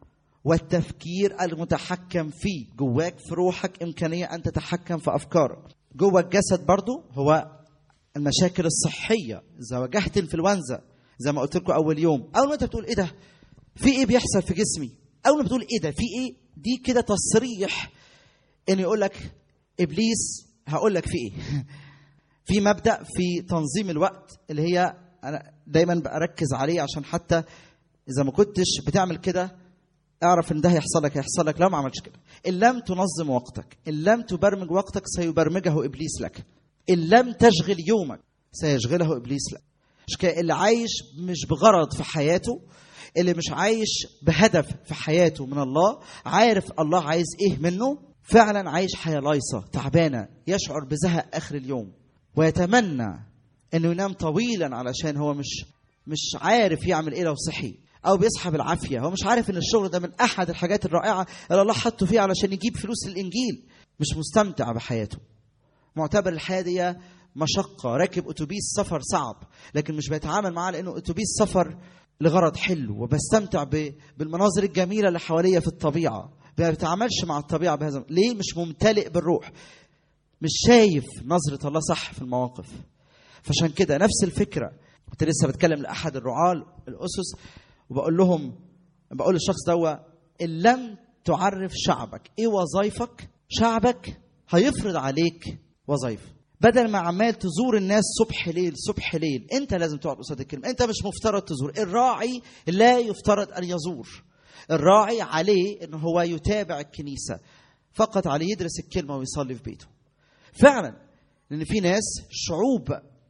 والتفكير المتحكم فيه جواك في روحك إمكانية أن تتحكم في أفكارك جوا الجسد برضو هو المشاكل الصحية إذا واجهت انفلونزا زي ما قلت لكم أول يوم أول ما أنت بتقول إيه ده في إيه بيحصل في جسمي أول ما بتقول إيه ده في إيه دي كده تصريح إن يقول لك إبليس هقول لك في إيه في مبدأ في تنظيم الوقت اللي هي أنا دايما بركز عليه عشان حتى إذا ما كنتش بتعمل كده اعرف ان ده هيحصل لك هيحصل لك لو ما عملتش كده ان لم تنظم وقتك ان لم تبرمج وقتك سيبرمجه ابليس لك ان لم تشغل يومك سيشغله ابليس لك عشان كده اللي عايش مش بغرض في حياته اللي مش عايش بهدف في حياته من الله عارف الله عايز ايه منه فعلا عايش حياه لايصه تعبانه يشعر بزهق اخر اليوم ويتمنى انه ينام طويلا علشان هو مش مش عارف يعمل ايه لو صحي او بيصحى بالعافيه هو مش عارف ان الشغل ده من احد الحاجات الرائعه اللي الله حطه فيه علشان يجيب فلوس للانجيل مش مستمتع بحياته معتبر الحياه دي مشقه راكب اتوبيس سفر صعب لكن مش بيتعامل معاه لانه اتوبيس سفر لغرض حلو وبستمتع ب- بالمناظر الجميله اللي حواليا في الطبيعه ما بيتعاملش مع الطبيعه بهذا ليه مش ممتلئ بالروح مش شايف نظره الله صح في المواقف فعشان كده نفس الفكره كنت لسه بتكلم لاحد الرعاه الاسس وبقول لهم بقول للشخص دوا ان لم تعرف شعبك ايه وظايفك شعبك هيفرض عليك وظايف بدل ما عمال تزور الناس صبح ليل صبح ليل انت لازم تقعد قصاد الكلمه انت مش مفترض تزور الراعي لا يفترض ان يزور الراعي عليه ان هو يتابع الكنيسه فقط عليه يدرس الكلمه ويصلي في بيته فعلا لان في ناس شعوب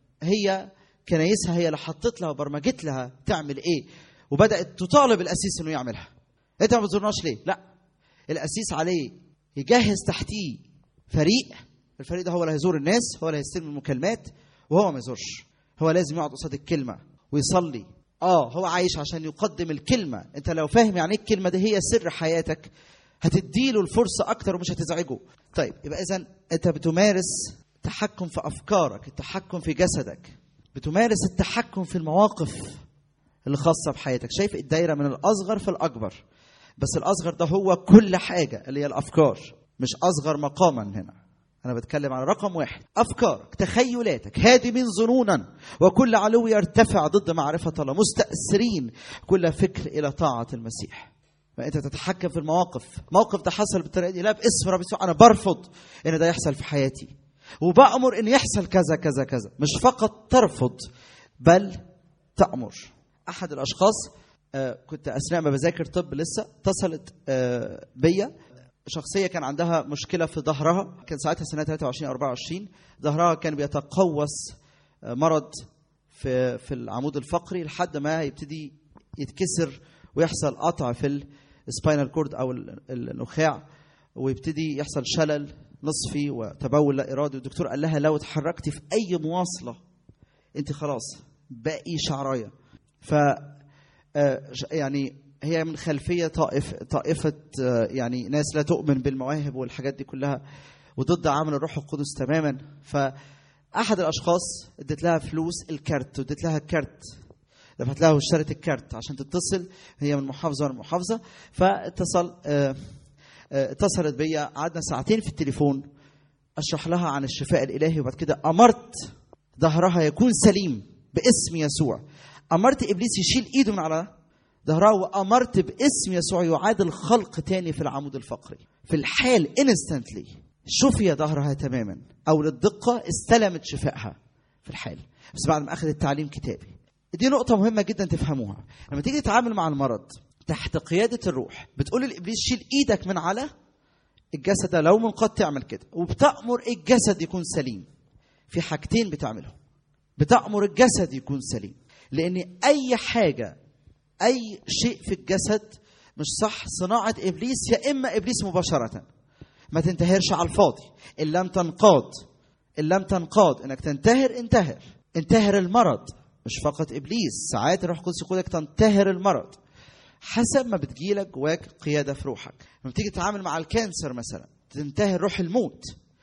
هي كنايسها هي اللي حطت لها وبرمجت لها تعمل ايه وبدات تطالب الاسيس انه يعملها انت ما بتزورناش ليه لا الاسيس عليه يجهز تحتيه فريق الفريق ده هو اللي هيزور الناس هو اللي هيستلم المكالمات وهو ما يزورش هو لازم يقعد قصاد الكلمه ويصلي اه هو عايش عشان يقدم الكلمه انت لو فاهم يعني ايه الكلمه دي هي سر حياتك هتديله الفرصه اكتر ومش هتزعجه طيب يبقى اذا انت بتمارس تحكم في افكارك التحكم في جسدك بتمارس التحكم في المواقف اللي خاصه بحياتك شايف الدايره من الاصغر في الاكبر بس الاصغر ده هو كل حاجه اللي هي الافكار مش اصغر مقاما هنا انا بتكلم على رقم واحد افكارك تخيلاتك هادمين ظنونا وكل علو يرتفع ضد معرفه الله مستأثرين كل فكر الى طاعه المسيح فانت تتحكم في المواقف الموقف ده حصل بالطريقه دي لا باسم رب يسوع انا برفض ان ده يحصل في حياتي وبأمر ان يحصل كذا كذا كذا مش فقط ترفض بل تأمر احد الاشخاص آه، كنت اثناء ما بذاكر طب لسه اتصلت آه، بيا شخصيه كان عندها مشكله في ظهرها كان ساعتها سنه 23 24 ظهرها كان بيتقوس آه، مرض في في العمود الفقري لحد ما يبتدي يتكسر ويحصل قطع في السباينال كورد او ال- ال- النخاع ويبتدي يحصل شلل نصفي وتبول لا ارادي والدكتور قال لها لو اتحركتي في اي مواصله انت خلاص باقي شعرايه ف آه، ش- يعني هي من خلفيه طائف طائفه آه، يعني ناس لا تؤمن بالمواهب والحاجات دي كلها وضد عمل الروح القدس تماما فاحد الاشخاص اديت لها فلوس الكارت واديت لها الكارت دفعت لها واشترت الكارت عشان تتصل هي من محافظه لمحافظه فاتصل آه، آه، اتصلت بيا قعدنا ساعتين في التليفون اشرح لها عن الشفاء الالهي وبعد كده امرت ظهرها يكون سليم باسم يسوع امرت ابليس يشيل ايده من على ظهرها وامرت باسم يسوع يعاد الخلق تاني في العمود الفقري في الحال انستنتلي شفي ظهرها تماما او للدقه استلمت شفائها في الحال بس بعد ما اخذت تعليم كتابي دي نقطة مهمة جدا تفهموها لما تيجي تتعامل مع المرض تحت قيادة الروح بتقول للإبليس شيل إيدك من على الجسد ده لو منقض تعمل كده وبتأمر الجسد يكون سليم في حاجتين بتعملهم بتأمر الجسد يكون سليم لأن أي حاجة أي شيء في الجسد مش صح صناعة إبليس يا إما إبليس مباشرة ما تنتهرش على الفاضي إن لم تنقاد إن لم تنقاد إنك تنتهر انتهر انتهر المرض مش فقط إبليس ساعات الروح القدس يقولك تنتهر المرض حسب ما بتجيلك جواك قيادة في روحك لما تيجي تتعامل مع الكانسر مثلا تنتهر روح الموت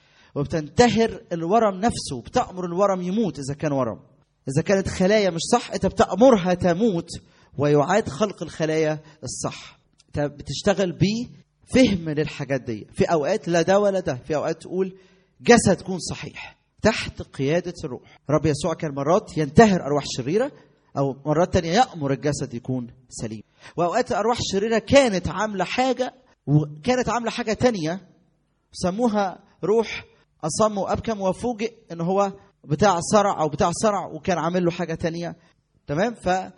وبتنتهر الورم نفسه بتأمر الورم يموت إذا كان ورم إذا كانت خلايا مش صح أنت بتأمرها تموت ويعاد خلق الخلايا الصح أنت بتشتغل بفهم للحاجات دي في أوقات لا ده ولا ده في أوقات تقول جسد تكون صحيح تحت قيادة الروح رب يسوع كان مرات ينتهر أرواح شريرة أو مرات تانية يأمر الجسد يكون سليم وأوقات الأرواح الشريرة كانت عاملة حاجة وكانت عاملة حاجة تانية سموها روح أصم وأبكم وفوجئ إن هو بتاع صرع أو بتاع صرع وكان عامل له حاجة تانية تمام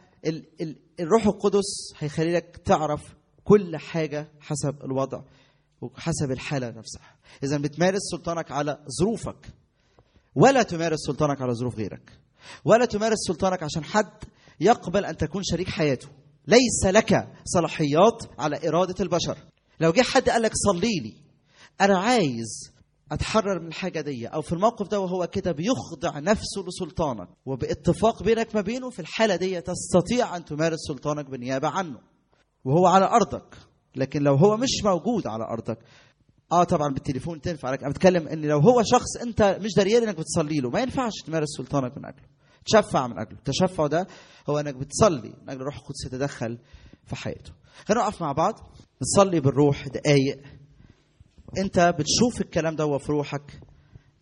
فالروح القدس هيخلي لك تعرف كل حاجة حسب الوضع وحسب الحالة نفسها إذا بتمارس سلطانك على ظروفك ولا تمارس سلطانك على ظروف غيرك ولا تمارس سلطانك عشان حد يقبل ان تكون شريك حياته ليس لك صلاحيات على اراده البشر لو جه حد قال لك صلي لي انا عايز اتحرر من الحاجه دي او في الموقف ده وهو كده بيخضع نفسه لسلطانك وباتفاق بينك ما بينه في الحاله دي تستطيع ان تمارس سلطانك بالنيابه عنه وهو على ارضك لكن لو هو مش موجود على ارضك اه طبعا بالتليفون تنفع لك انا بتكلم ان لو هو شخص انت مش دريان انك بتصلي له ما ينفعش تمارس سلطانك من اجله تشفع من اجله التشفع ده هو انك بتصلي من اجل الروح القدس يتدخل في حياته خلينا نقف مع بعض نصلي بالروح دقايق انت بتشوف الكلام ده في روحك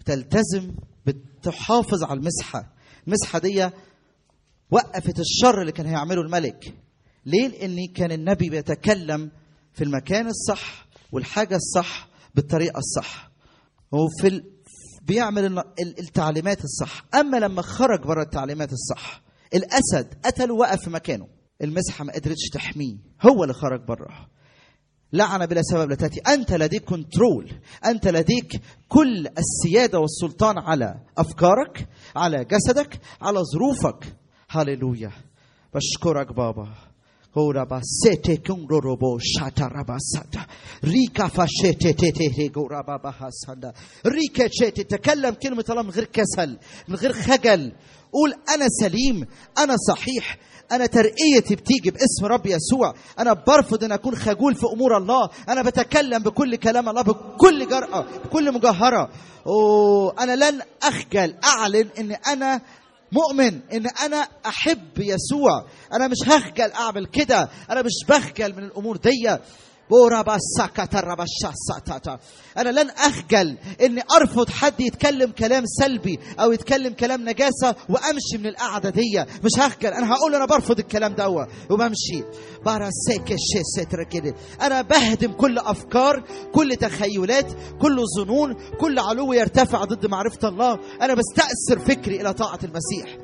بتلتزم بتحافظ على المسحه المسحه دي وقفت الشر اللي كان هيعمله الملك ليه لان كان النبي بيتكلم في المكان الصح والحاجه الصح بالطريقه الصح وفي ال... بيعمل الن- ال- التعليمات الصح اما لما خرج بره التعليمات الصح الاسد قتله وقف في مكانه المسحه ما قدرتش تحميه هو اللي خرج بره لعنة بلا سبب لا تأتي أنت لديك كنترول أنت لديك كل السيادة والسلطان على أفكارك على جسدك على ظروفك هللويا بشكرك بابا هورا باسيتي كونغروبو شاتا رابا ساتا ريكا فاشيتي تيتي ريغورا بابا هاساندا ريكا تشيتي تكلم كلمة الله من غير كسل من غير خجل قول أنا سليم أنا صحيح أنا ترقيتي بتيجي باسم رب يسوع أنا برفض أن أكون خجول في أمور الله أنا بتكلم بكل كلام الله بكل جرأة بكل مجاهرة أوه أنا لن أخجل أعلن أن أنا مؤمن ان انا احب يسوع انا مش هخجل اعمل كده انا مش بخجل من الامور دي بورابا ساكاتا رابا شاساتاتا. انا لن اخجل اني ارفض حد يتكلم كلام سلبي او يتكلم كلام نجاسه وامشي من القعده دي مش هخجل انا هقول انا برفض الكلام ده وبمشي بارا سيكي شي ستر كده انا بهدم كل افكار كل تخيلات كل ظنون كل علو يرتفع ضد معرفه الله انا بستأثر فكري الى طاعه المسيح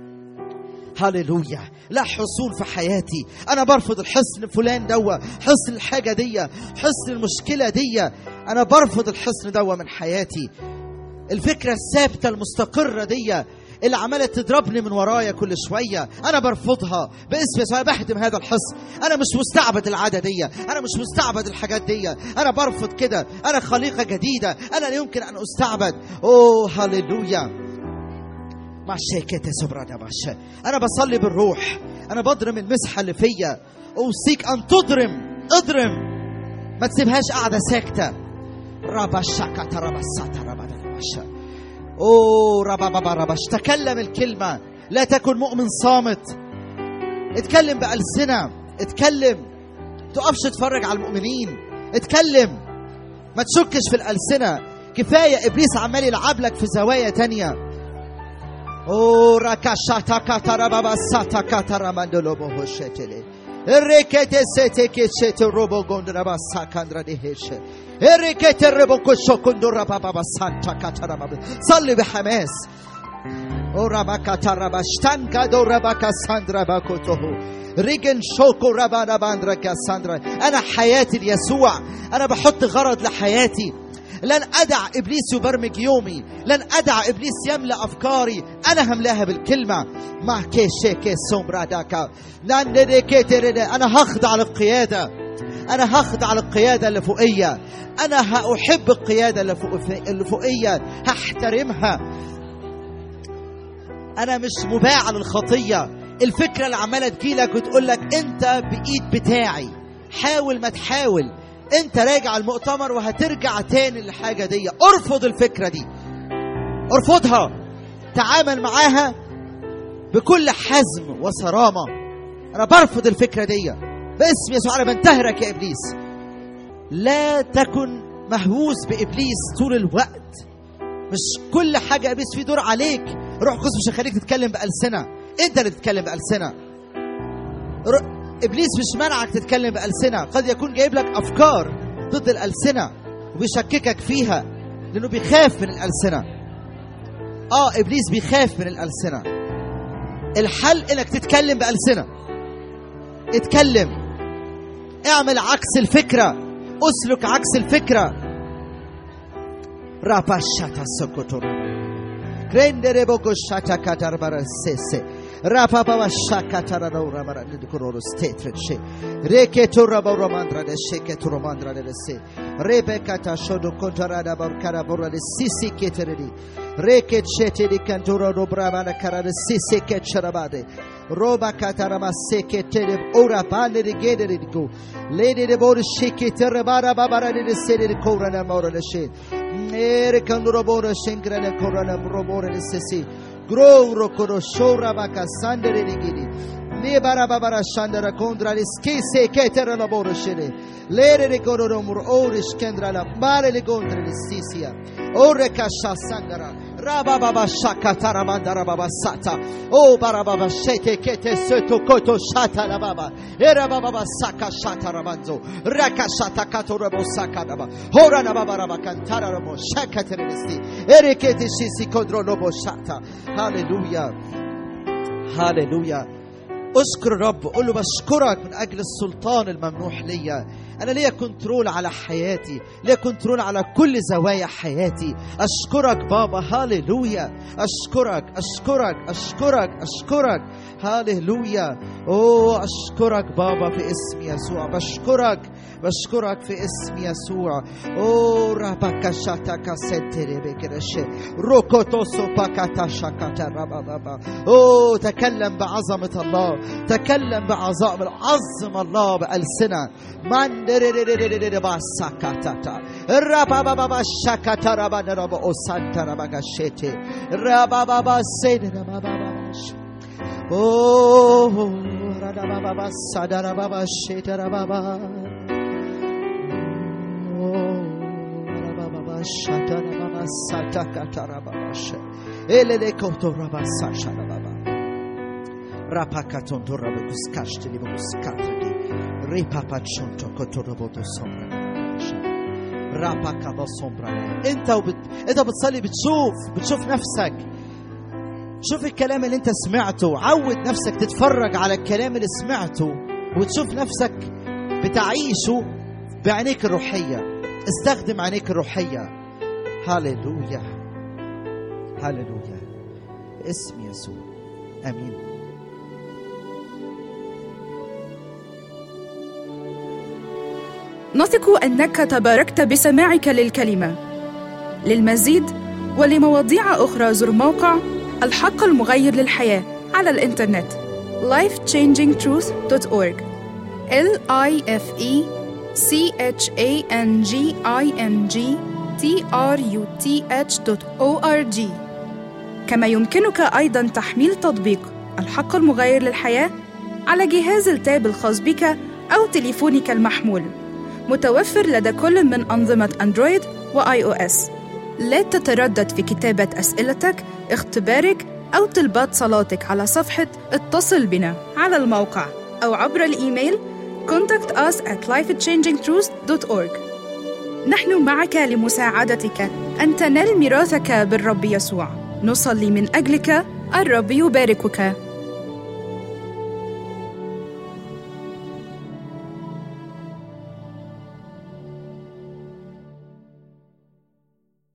هللويا لا حصول في حياتي انا برفض الحصن فلان دوا حصن الحاجه دي حصن المشكله دي انا برفض الحصن دوا من حياتي الفكره الثابته المستقره دي اللي عماله تضربني من ورايا كل شويه انا برفضها باسم يسوع أنا بهدم هذا الحصن انا مش مستعبد العاده دي انا مش مستعبد الحاجات دي انا برفض كده انا خليقه جديده انا لا يمكن ان استعبد اوه هللويا مع شيكة سبرانا باشا أنا بصلي بالروح أنا بضرم المسحة اللي فيا أوصيك أن تضرم اضرم ما تسيبهاش قاعدة ساكتة رابا شاكا رابا ساتا رابا باشا أوه رابا بابا رابا تكلم الكلمة لا تكن مؤمن صامت اتكلم بألسنة اتكلم تقفش تتفرج على المؤمنين اتكلم ما تشكش في الألسنة كفاية إبليس عمال يلعب لك في زوايا تانية Oh, rakashata katara baba sata katara mandolo boho shetele. Rekete sete ke sete robo gondra basa kandra de heshe. Rekete rebo kosho kondora baba santa katara baba. صلي بحماس. O rabakatara bashtan kado rabaka sandra bakotoho. ريجن شوكو ربانا باندرا كاساندرا انا حياتي ليسوع انا بحط غرض لحياتي لن ادع ابليس يبرمج يومي لن ادع ابليس يملا افكاري انا هملاها بالكلمه مع كيشيكي سومبرا داكا لن نديكيتي انا هخضع للقياده انا هخضع للقياده اللي فوقيه انا هاحب القياده اللي فوق- اللي فوقيه هحترمها انا مش مباع للخطيه الفكره اللي عماله تجيلك وتقول لك انت بايد بتاعي حاول ما تحاول انت راجع المؤتمر وهترجع تاني للحاجه دي ارفض الفكره دي ارفضها تعامل معاها بكل حزم وصرامه انا برفض الفكره دي باسم يسوع انا بنتهرك يا ابليس لا تكن مهووس بابليس طول الوقت مش كل حاجه ابليس في دور عليك روح قدس مش هيخليك تتكلم بالسنه انت اللي تتكلم بالسنه ر- ابليس مش منعك تتكلم بالسنه قد يكون جايب لك افكار ضد الالسنه وبيشككك فيها لانه بيخاف من الالسنه اه ابليس بيخاف من الالسنه الحل انك تتكلم بالسنه اتكلم اعمل عكس الفكره اسلك عكس الفكره راباشاتا سوكوتو Prendere poco shata katarbara sese. Rapa baba shaka tarara uramara nidikororo stetreche. Reke turaba uramandra de sheke turomandra de se. Rebecca tashodo kontarada barkara bora de sisi keteredi. Reke chete di kantura dobrama na kara de sisi ketcharabade. Roba katarama seke tere ora bande de gedere di go. Lady de bor sheke terebara babara de sede de kora na mora de she. Ere kanduro bora shengrana korana robore de sisi. Growro koro shora baka sandere de gidi. Libara babara shandara kondra li skise ketere la boroshele. Lere le kororo mur orish kendra la mare le gondre le stisia. Ore kasha sangara. Raba baba shakatara mandara baba sata. O bara baba shete kete soto koto shata la baba. Era baba baba saka shata ramanzo. Raka shata kato rabo saka raba. Hora na baba raba kantara ramo shakatere listi. Ere kete shisi kodro lobo shata. Hallelujah. هاليلويا اشكر الرب قول له بشكرك من اجل السلطان الممنوح ليا انا ليا كنترول على حياتي ليا كنترول على كل زوايا حياتي اشكرك بابا هاليلويا اشكرك اشكرك اشكرك اشكرك هاليلويا اوه اشكرك بابا في اسم يسوع بشكرك بشكرك في اسم يسوع اوه رابكا شاتاكا سنتري بكرشي روكوتوسو باكاتا شاكاتا رابا بابا اوه تكلم بعظمة الله تكلم بعظائم عظم الله بألسنة من باساكاتا رابا بابا شاكاتا رابا نرابا اوسانتا رابا غشيتي رابا بابا سيدنا بابا بابا اوه رابا بابا سادارا بابا شيترا بابا انت وبت... انت بتصلي بتشوف بتشوف نفسك شوف الكلام اللي انت سمعته عود نفسك تتفرج على الكلام اللي سمعته وتشوف نفسك بتعيشه بعينيك الروحية استخدم عينيك الروحية هاليلويا هاليلويا اسم يسوع امين نثق انك تباركت بسماعك للكلمه للمزيد ولمواضيع اخرى زر موقع الحق المغير للحياه على الانترنت lifechangingtruth.org l i f e c h a n g i n g t r u t h o r g كما يمكنك ايضا تحميل تطبيق الحق المغير للحياه على جهاز التاب الخاص بك او تليفونك المحمول متوفر لدى كل من أنظمة أندرويد وآي أو إس. لا تتردد في كتابة أسئلتك، اختبارك أو طلبات صلاتك على صفحة اتصل بنا على الموقع أو عبر الإيميل contact us at lifechangingtruth.org نحن معك لمساعدتك أن تنال ميراثك بالرب يسوع نصلي من أجلك الرب يباركك